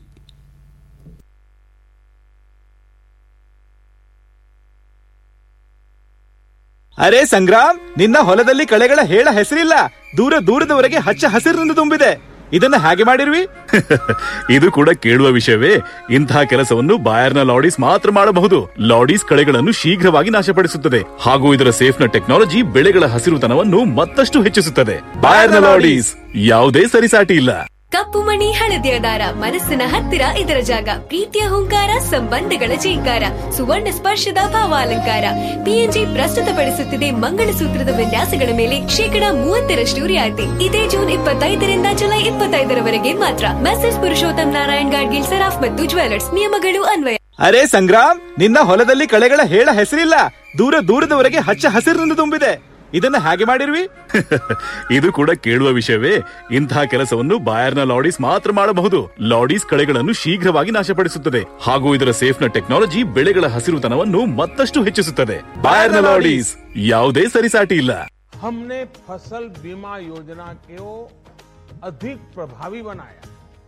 ಅರೆ ಸಂಗ್ರಾಮ್ ನಿನ್ನ ಹೊಲದಲ್ಲಿ ಕಳೆಗಳ ಹೇಳ ಹೆಸರಿಲ್ಲ ದೂರ ದೂರದವರೆಗೆ ಹಚ್ಚ ಹಸಿರಿನಿಂದ ತುಂಬಿದೆ ಇದನ್ನ ಹಾಗೆ ಮಾಡಿರ್ವಿ ಇದು ಕೂಡ ಕೇಳುವ ವಿಷಯವೇ ಇಂತಹ ಕೆಲಸವನ್ನು ಬಾಯರ್ನ ಲಾಡೀಸ್ ಮಾತ್ರ ಮಾಡಬಹುದು ಲಾಡೀಸ್ ಕಳೆಗಳನ್ನು ಶೀಘ್ರವಾಗಿ ನಾಶಪಡಿಸುತ್ತದೆ ಹಾಗೂ ಇದರ ಸೇಫ್ನ ಟೆಕ್ನಾಲಜಿ ಬೆಳೆಗಳ ಹಸಿರುತನವನ್ನು ಮತ್ತಷ್ಟು ಹೆಚ್ಚಿಸುತ್ತದೆ ಬಾಯರ್ನ ಲಾಡೀಸ್ ಯಾವುದೇ ಸರಿಸಾಟಿ ಇಲ್ಲ ಕಪ್ಪು ಮಣಿ ಹಳದಿಯ ದಾರ ಮನಸ್ಸಿನ ಹತ್ತಿರ ಇದರ ಜಾಗ ಪ್ರೀತಿಯ ಹುಂಕಾರ ಸಂಬಂಧಗಳ ಜೀಂಕಾರ ಸುವರ್ಣ ಸ್ಪರ್ಶದ ಭಾವಾಲಂಕಾರ ಪಿಎನ್ಜಿ ಪ್ರಸ್ತುತಪಡಿಸುತ್ತಿದೆ ಮಂಗಳಸೂತ್ರದ ವಿನ್ಯಾಸಗಳ ಮೇಲೆ ಶೇಕಡಾ ಮೂವತ್ತರಷ್ಟು ರಿಯಾಯಿತಿ ಇದೇ ಜೂನ್ ಇಪ್ಪತ್ತೈದರಿಂದ ಜುಲೈ ಇಪ್ಪತ್ತೈದರವರೆಗೆ ಮಾತ್ರ ಮೆಸೇಜ್ ಪುರುಷೋತ್ತಮ್ ನಾರಾಯಣ್ ಗಾಡ್ಗಿಲ್ ಸರಾಫ್ ಮತ್ತು ಜ್ಯುವೆಲರ್ಸ್ ನಿಯಮಗಳು ಅನ್ವಯ ಅರೆ ಸಂಗ್ರಾಮ್ ನಿನ್ನ ಹೊಲದಲ್ಲಿ ಕಳೆಗಳ ಹೇಳ ಹೆಸರಿಲ್ಲ ದೂರ ದೂರದವರೆಗೆ ಹಚ್ಚ ಹಸಿರಿನಿಂದ ತುಂಬಿದೆ ಇದನ್ನ ಹಾಗೆ ಮಾಡಿರ್ವಿ ಇದು ಕೂಡ ಕೇಳುವ ವಿಷಯವೇ ಇಂತಹ ಕೆಲಸವನ್ನು ಬಾಯರ್ನ ಲಾಡೀಸ್ ಮಾತ್ರ ಮಾಡಬಹುದು ಲಾಡೀಸ್ ಕಳೆಗಳನ್ನು ಶೀಘ್ರವಾಗಿ ನಾಶಪಡಿಸುತ್ತದೆ ಹಾಗೂ ಇದರ ಸೇಫ್ನ ಟೆಕ್ನಾಲಜಿ ಬೆಳೆಗಳ ಹಸಿರುತನವನ್ನು ಮತ್ತಷ್ಟು ಹೆಚ್ಚಿಸುತ್ತದೆ ಬಾಯರ್ನ ಲಾಡೀಸ್ ಯಾವುದೇ ಸರಿಸಾಟಿ ಇಲ್ಲ हमने फसल बीमा योजना को अधिक प्रभावी बनाया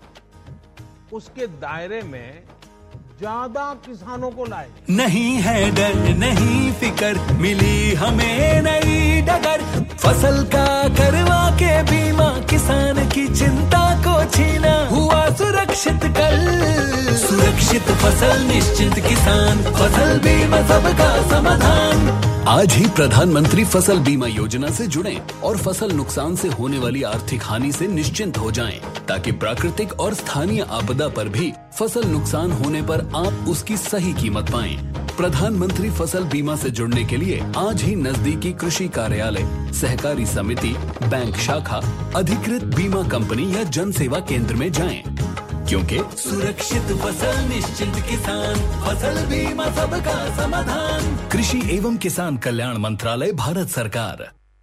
उसके दायरे में ज्यादा किसानों को लाए नहीं है डर नहीं फिकर मिली हमें नई डगर फसल का करवा के बीमा किसान की चिंता को छीना हुआ सुरक्षित कल सुरक्षित फसल निश्चित किसान फसल बीमा सबका समाधान आज ही प्रधानमंत्री फसल बीमा योजना से जुड़ें और फसल नुकसान से होने वाली आर्थिक हानि से निश्चिंत हो जाएं ताकि प्राकृतिक और स्थानीय आपदा पर भी फसल नुकसान होने पर आप उसकी सही कीमत पाएं प्रधानमंत्री फसल बीमा से जुड़ने के लिए आज ही नजदीकी कृषि कार्यालय सहकारी समिति बैंक शाखा अधिकृत बीमा कंपनी या जन सेवा केंद्र में जाएं क्योंकि सुरक्षित फसल निश्चित किसान फसल बीमा सबका समाधान कृषि एवं किसान कल्याण मंत्रालय भारत सरकार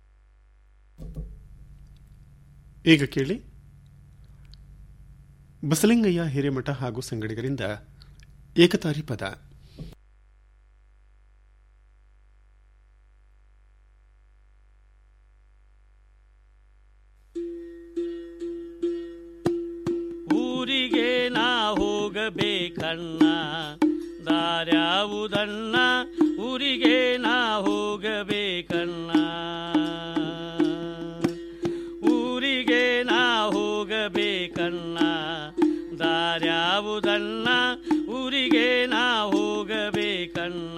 ಈಗ ಕೇಳಿ ಬಸಲಿಂಗಯ್ಯ ಹಿರೇಮಠ ಹಾಗೂ ಸಂಗಡಿಗರಿಂದ ಏಕತಾರಿ ಪದ ಊರಿಗೆ ನಾ ಹೋಗಬೇಕಣ್ಣ ದಾರ್ಯಾವುದಣ್ಣ ಊರಿಗೆ ನಾ ಹೋಗಬೇಕಣ್ಣ ಊರಿಗೆ ನಾ ಹೋಗಬೇಕಣ್ಣ ದಾರ್ಯಾವುದಣ್ಣ ಊರಿಗೆ ನಾ ಹೋಗಬೇಕಣ್ಣ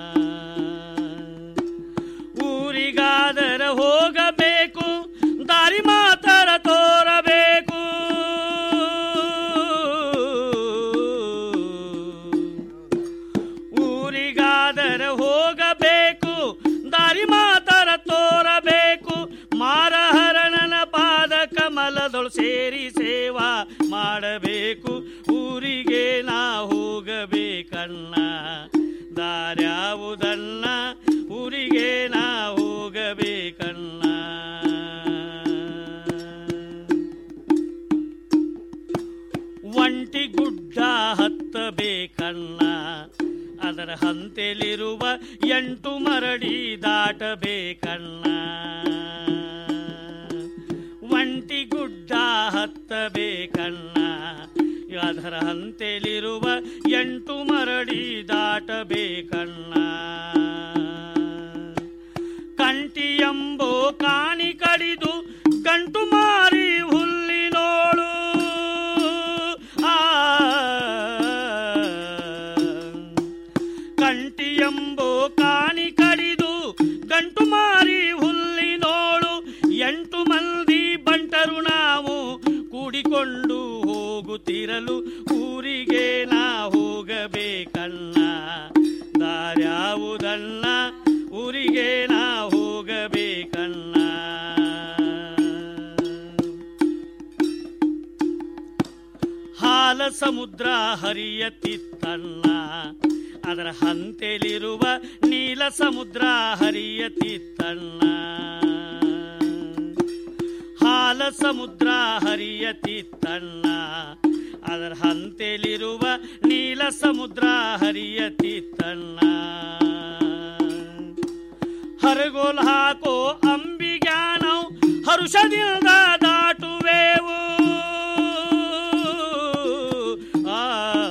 ಊರಿಗಾದರ ಹೋಗಬೇಕು ದಾರಿ ಮಾತರ ತೋರಬೇಕು ಊರಿಗಾದರ ಹೋಗಬೇಕು ದಾರಿ ಮಾತರ ತೋರಬೇಕು ಮಾರಹರಣನ ಪಾದ ಕಮಲದೊಳು ಸೇರಿ ಸೇವಾ ಮಾಡಬೇಕು ಊರಿಗೆ ನಾ ಹೋಗಬೇಕಣ್ಣ ದಾರ್ಯಾವುದಣ್ಣ ಊರಿಗೆ ನಾ ಹೋಗಬೇಕಣ್ಣ ಒಂಟಿ ಗುಡ್ಡ ಹತ್ತಬೇಕಣ್ಣ ಅದರ ಹಂತೆಲಿರುವ ಎಂಟು ಮರಡಿ ದಾಟಬೇಕಣ್ಣ ಒಂಟಿ ಗುಡ್ಡ ಹತ್ತಬೇಕಣ್ಣ ಅದರ ಹಂತೆಲಿರುವ ಎಂಟು ಮರಡಿ ದಾಟಬೇಕಣ್ಣ ಕಂಟಿ ಎಂಬೋ ಕಾಣಿ ಕಡಿದು ಗಂಟು ಮಾರಿ ಹುಲ್ಲಿನೋಳು ಆ ಕಂಟಿ ಎಂಬೋ ಕಾಣಿ ಕಡಿದು ಗಂಟು ಮಾರಿ ಹುಲ್ಲಿನೋಳು ಎಂಟು ಮಂದಿ ಬಂಟರು ನಾವು ಕೂಡಿಕೊಂಡು ಹೋಗುತ್ತಿರಲು ಊರಿಗೆ ನಾ ಹೋಗಬೇಕಣ್ಣ ದಾರ್ಯಾವುದಣ್ಣ ಊರಿಗೆ ನಾ ಹೋಗಬೇಕಣ್ಣ ಹಾಲ ಸಮುದ್ರ ಹರಿಯತಿತ್ತಣ್ಣ ಅದರ ಹಂತೆಲಿರುವ ನೀಲ ಸಮುದ್ರ ಹರಿಯತಿತ್ತಣ್ಣ ಹಾಲ ಸಮುದ್ರ ಹರಿಯತಿತ್ತಣ್ಣ ಅದರ ಹಂತೆಲಿರುವ ನೀಲ ಸಮುದ್ರ ಹರಿಯತಿತ್ತಣ್ಣ ಹರಗೋಲ್ ಹಾಕೋ ಅಂಬಿಗ್ಯಾನವು ಹರುಷದಿಂದ ದಾಟುವೆವು ಆ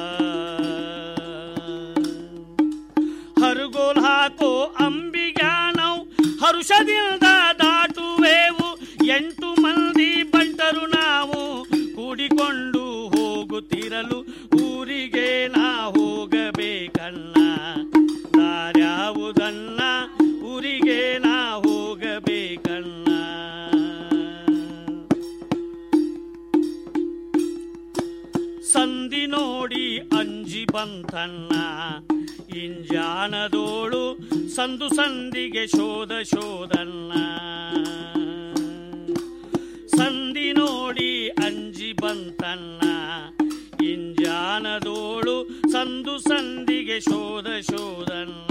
ಹರಗೋಲ್ ಹಾಕೋ ಅಂಬಿಗ್ಯಾನವು ಹರುಷದಿಂದ ದಾಟುವೆವು ಎಂಟು ಮಂದಿ ಬಂಟರು ನಾವು ಕೂಡಿಕೊಂಡು ಹೋಗುತ್ತಿರಲು ಊರಿಗೆ ನಾ ಹೋಗಬೇಕಣ್ಣ ದಾರ್ಯಾವುದನ್ನ ಊರಿಗೆ ನಾ ಹೋಗಬೇಕಣ್ಣ ಸಂಧಿ ನೋಡಿ ಅಂಜಿ ಬಂತಣ್ಣ ಇಂಜಾನದೋಳು ಸಂದು ಸಂದಿಗೆ ಶೋಧ ಶೋಧಣ್ಣ ಸಂಧಿ ನೋಡಿ ಅಂಜಿ ಬಂತಣ್ಣ ಇಂಜಾನದೋಳು ಸಂದು ಸಂದಿಗೆ ಶೋಧ ಶೋಧಣ್ಣ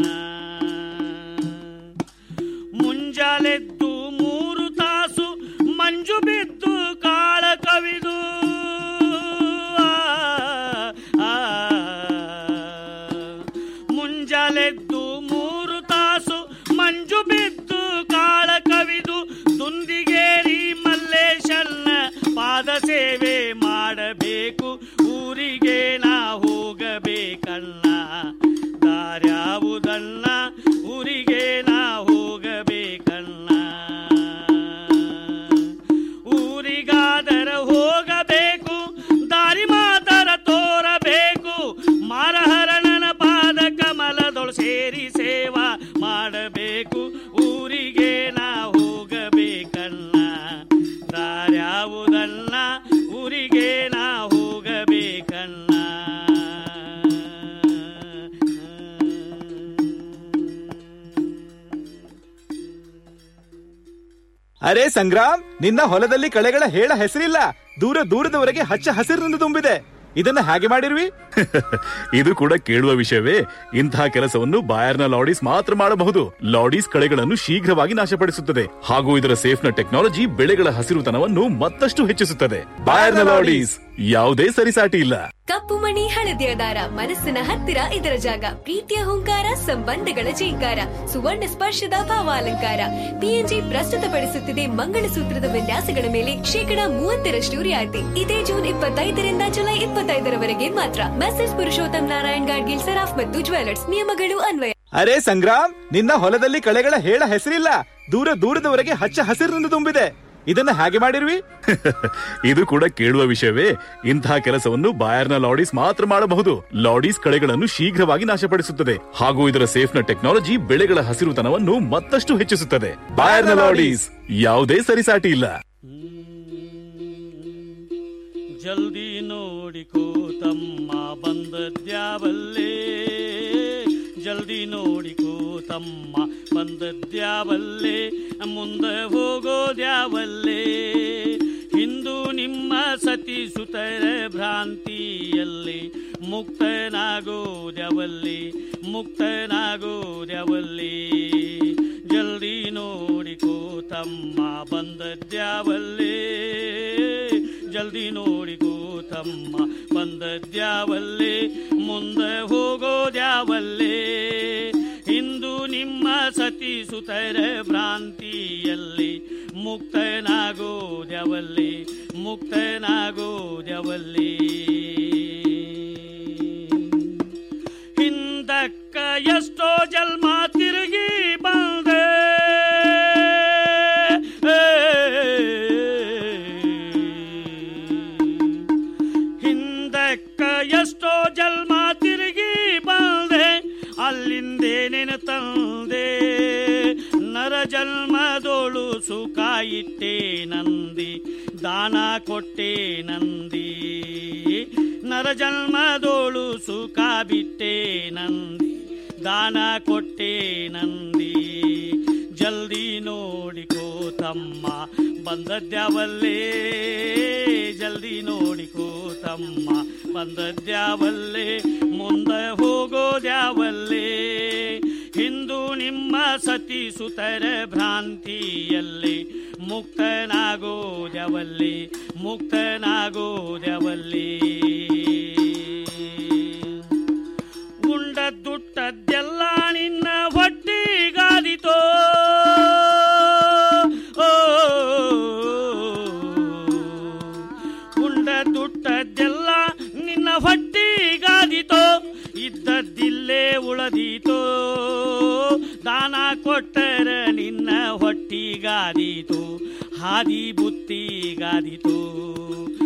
ಮುಂಜಾಲೆದ್ದು ಮೂರು ತಾಸು ಮಂಜು ಬಿದ್ದು ಕಾಳ ಕವಿದು ಆ, ಆ. ಮುಂಜಾಲೆದ್ದು ಮೂರು ತಾಸು ಮಂಜು ಬಿದ್ದು ಕಾಳ ಕವಿದು ದುಂದಿಗೇರಿ ಮಲ್ಲೇಶನ್ನ ಪಾದ ಸೇವೆ ಮಾಡಬೇಕು ಊರಿಗೆ ನಾ ಹೋಗಬೇಕಣ್ಣ ದಾರ್ಯಾವುದನ್ನ ಊರಿಗೆ ನಾ ಹೋಗಬೇಕಣ್ಣ ಊರಿಗಾದರ ಹೋಗಬೇಕು ದಾರಿ ಮಾತರ ತೋರಬೇಕು ಮಾರಹರಣನ ಪಾದ ಕಮಲದೊಳು ಸೇರಿ ಸೇವಾ ಮಾಡಬೇಕು ಊರಿಗೆ ನಾ ಹೋಗಬೇಕಣ್ಣ ದಾರ್ಯಾವುದನ್ನ ಊರಿಗೆ ನಾ ಹೋಗಬೇಕಣ್ಣ ಅರೆ ಸಂಗ್ರಾಮ್ ನಿನ್ನ ಹೊಲದಲ್ಲಿ ಕಳೆಗಳ ಹೇಳ ಹೆಸರಿಲ್ಲ ದೂರ ದೂರದವರೆಗೆ ಹಚ್ಚ ಹಸಿರಿನಿಂದ ತುಂಬಿದೆ ಇದನ್ನ ಹಾಗೆ ಮಾಡಿರ್ವಿ ಇದು ಕೂಡ ಕೇಳುವ ವಿಷಯವೇ ಇಂತಹ ಕೆಲಸವನ್ನು ಬಾಯರ್ನ ಲಾಡೀಸ್ ಮಾತ್ರ ಮಾಡಬಹುದು ಲಾಡೀಸ್ ಕಳೆಗಳನ್ನು ಶೀಘ್ರವಾಗಿ ನಾಶಪಡಿಸುತ್ತದೆ ಹಾಗೂ ಇದರ ಸೇಫ್ನ ಟೆಕ್ನಾಲಜಿ ಬೆಳೆಗಳ ಹಸಿರುತನವನ್ನು ಮತ್ತಷ್ಟು ಹೆಚ್ಚಿಸುತ್ತದೆ ಬಾಯರ್ನ ಲಾಡೀಸ್ ಯಾವುದೇ ಸರಿಸಾಟಿ ಇಲ್ಲ ಕಪ್ಪು ಮಣಿ ಹಳದಿಯ ದಾರ ಮನಸ್ಸಿನ ಹತ್ತಿರ ಇದರ ಜಾಗ ಪ್ರೀತಿಯ ಹುಂಕಾರ ಸಂಬಂಧಗಳ ಜೀಂಕಾರ ಸುವರ್ಣ ಸ್ಪರ್ಶದ ಭಾವಾಲಂಕಾರ ಪಿಎನ್ಜಿ ಪ್ರಸ್ತುತಪಡಿಸುತ್ತಿದೆ ಮಂಗಳಸೂತ್ರದ ವಿನ್ಯಾಸಗಳ ಮೇಲೆ ಶೇಕಡ ಮೂವತ್ತರಷ್ಟು ರಿಯಾಯಿತಿ ಇದೇ ಜೂನ್ ಇಪ್ಪತ್ತೈದರಿಂದ ಜುಲೈ ಇಪ್ಪತ್ತೈದರವರೆಗೆ ಮಾತ್ರ ಮೆಸೇಜ್ ಪುರುಷೋತ್ತಮ್ ನಾರಾಯಣ್ ಗಾಡ್ಗಿಲ್ ಸರಾಫ್ ಮತ್ತು ಜ್ಯುವೆಲರ್ಸ್ ನಿಯಮಗಳು ಅನ್ವಯ ಅರೆ ಸಂಗ್ರಾಮ್ ನಿನ್ನ ಹೊಲದಲ್ಲಿ ಕಳೆಗಳ ಹೇಳ ಹೆಸರಿಲ್ಲ ದೂರ ದೂರದವರೆಗೆ ಹಚ್ಚ ಹಸಿರಿನಿಂದ ತುಂಬಿದೆ ಇದನ್ನ ಹಾಗೆ ಮಾಡಿರ್ವಿ ಇದು ಕೂಡ ಕೇಳುವ ವಿಷಯವೇ ಇಂತಹ ಕೆಲಸವನ್ನು ಬಾಯರ್ನ ಲಾಡೀಸ್ ಮಾತ್ರ ಮಾಡಬಹುದು ಲಾಡೀಸ್ ಕಳೆಗಳನ್ನು ಶೀಘ್ರವಾಗಿ ನಾಶಪಡಿಸುತ್ತದೆ ಹಾಗೂ ಇದರ ಸೇಫ್ನ ಟೆಕ್ನಾಲಜಿ ಬೆಳೆಗಳ ಹಸಿರುತನವನ್ನು ಮತ್ತಷ್ಟು ಹೆಚ್ಚಿಸುತ್ತದೆ ಬಾಯರ್ನ ಲಾಡೀಸ್ ಯಾವುದೇ ಸರಿಸಾಟಿ ಇಲ್ಲ ಜಲ್ದಿ ನೋಡಿಕೋ ತಮ್ಮ ಬಂದದ್ಯಾವಲ್ಲೇ ಜಲ್ದಿ ನೋಡಿಕೋ ತಮ್ಮ ಬಂದದ್ಯಾವಲ್ಲೇ ಮುಂದೆ ಹೋಗೋದ್ಯಾವಲ್ಲೇ ಇಂದು ನಿಮ್ಮ ಸತಿ ಸುತರ ಭ್ರಾಂತಿಯಲ್ಲಿ ಮುಕ್ತನಾಗೋದ್ಯಾವಲ್ಲಿ ಮುಕ್ತನಾಗೋದ್ಯಾವಲ್ಲಿ ಜಲ್ದಿ ನೋಡಿಕೋ ತಮ್ಮ ಬಂದದ್ಯಾವಲ್ಲೇ ಜಲ್ದಿ ನೋಡಿಕೋ ತಮ್ಮ ಬಂದದ್ಯಾವಲ್ಲೇ ಮುಂದೆ ಹೋಗೋದ್ಯಾವಲ್ಲೇ ಇಂದು ನಿಮ್ಮ ಸತಿ ಸುತರ ಭ್ರಾಂತಿಯಲ್ಲಿ ಮುಕ್ತನಾಗೋದ್ಯಾವಲ್ಲಿ ಮುಕ್ತನಾಗೋದ್ಯಾವಲ್ಲಿ ಹಿಂದಕ್ಕ ಎಷ್ಟೋ ಜನ್ಮ ತಿರುಗಿ ಬಂದೆ ಹಿಂದಕ್ಕ ಎಷ್ಟೋ ಜನ್ಮ ತಿರುಗಿ ಬಂದೆ ಅಲ್ಲಿಂದೇನೇನು ತಂದೆ ನರ ಜನ್ಮದೋಳು ಸುಖ ಇಟ್ಟೆ ನಂದಿ ದಾನ ಕೊಟ್ಟೆ ನಂದಿ ನರ ಜನ್ಮದೋಳು ಸುಖ ಬಿಟ್ಟೆ ನಂದಿ ದಾನ ಕೊಟ್ಟೆ ನಂದಿ ಜಲ್ದಿ ನೋಡಿಕೋ ತಮ್ಮ ಬಂದದ್ಯಾವಲ್ಲೇ ಜಲ್ದಿ ನೋಡಿಕೋ ತಮ್ಮ ಬಂದದ್ಯಾವಲ್ಲೇ ಮುಂದೆ ಹೋಗೋದ್ಯಾವಲ್ಲೇ ಹಿಂದೂ ನಿಮ್ಮ ಸತಿ ಸುತರ ಭ್ರಾಂತಿಯಲ್ಲಿ ಮುಕ್ತನಾಗೋದವಲ್ಲಿ ಮುಕ್ತನಾಗೋದವಲ್ಲಿ ಉಂಡ ದುಟ್ಟದ್ದೆಲ್ಲ ನಿನ್ನ ಹೊಟ್ಟಿಗಾದಿತೋ ಓ ಉಂಡ ದುಟ್ಟದ್ದೆಲ್ಲ ನಿನ್ನ ಹೊಟ್ಟಿಗಾದಿತೋ ಇದ್ದದ್ದಿಲ್ಲೇ ಉಳದೀತೋ ದಾನ ಕೊಟ್ಟರ ನಿನ್ನ ಹೊಟ್ಟಿಗಾದೀತು ಹಾದಿ ಬುತ್ತಿಗಾದೀತು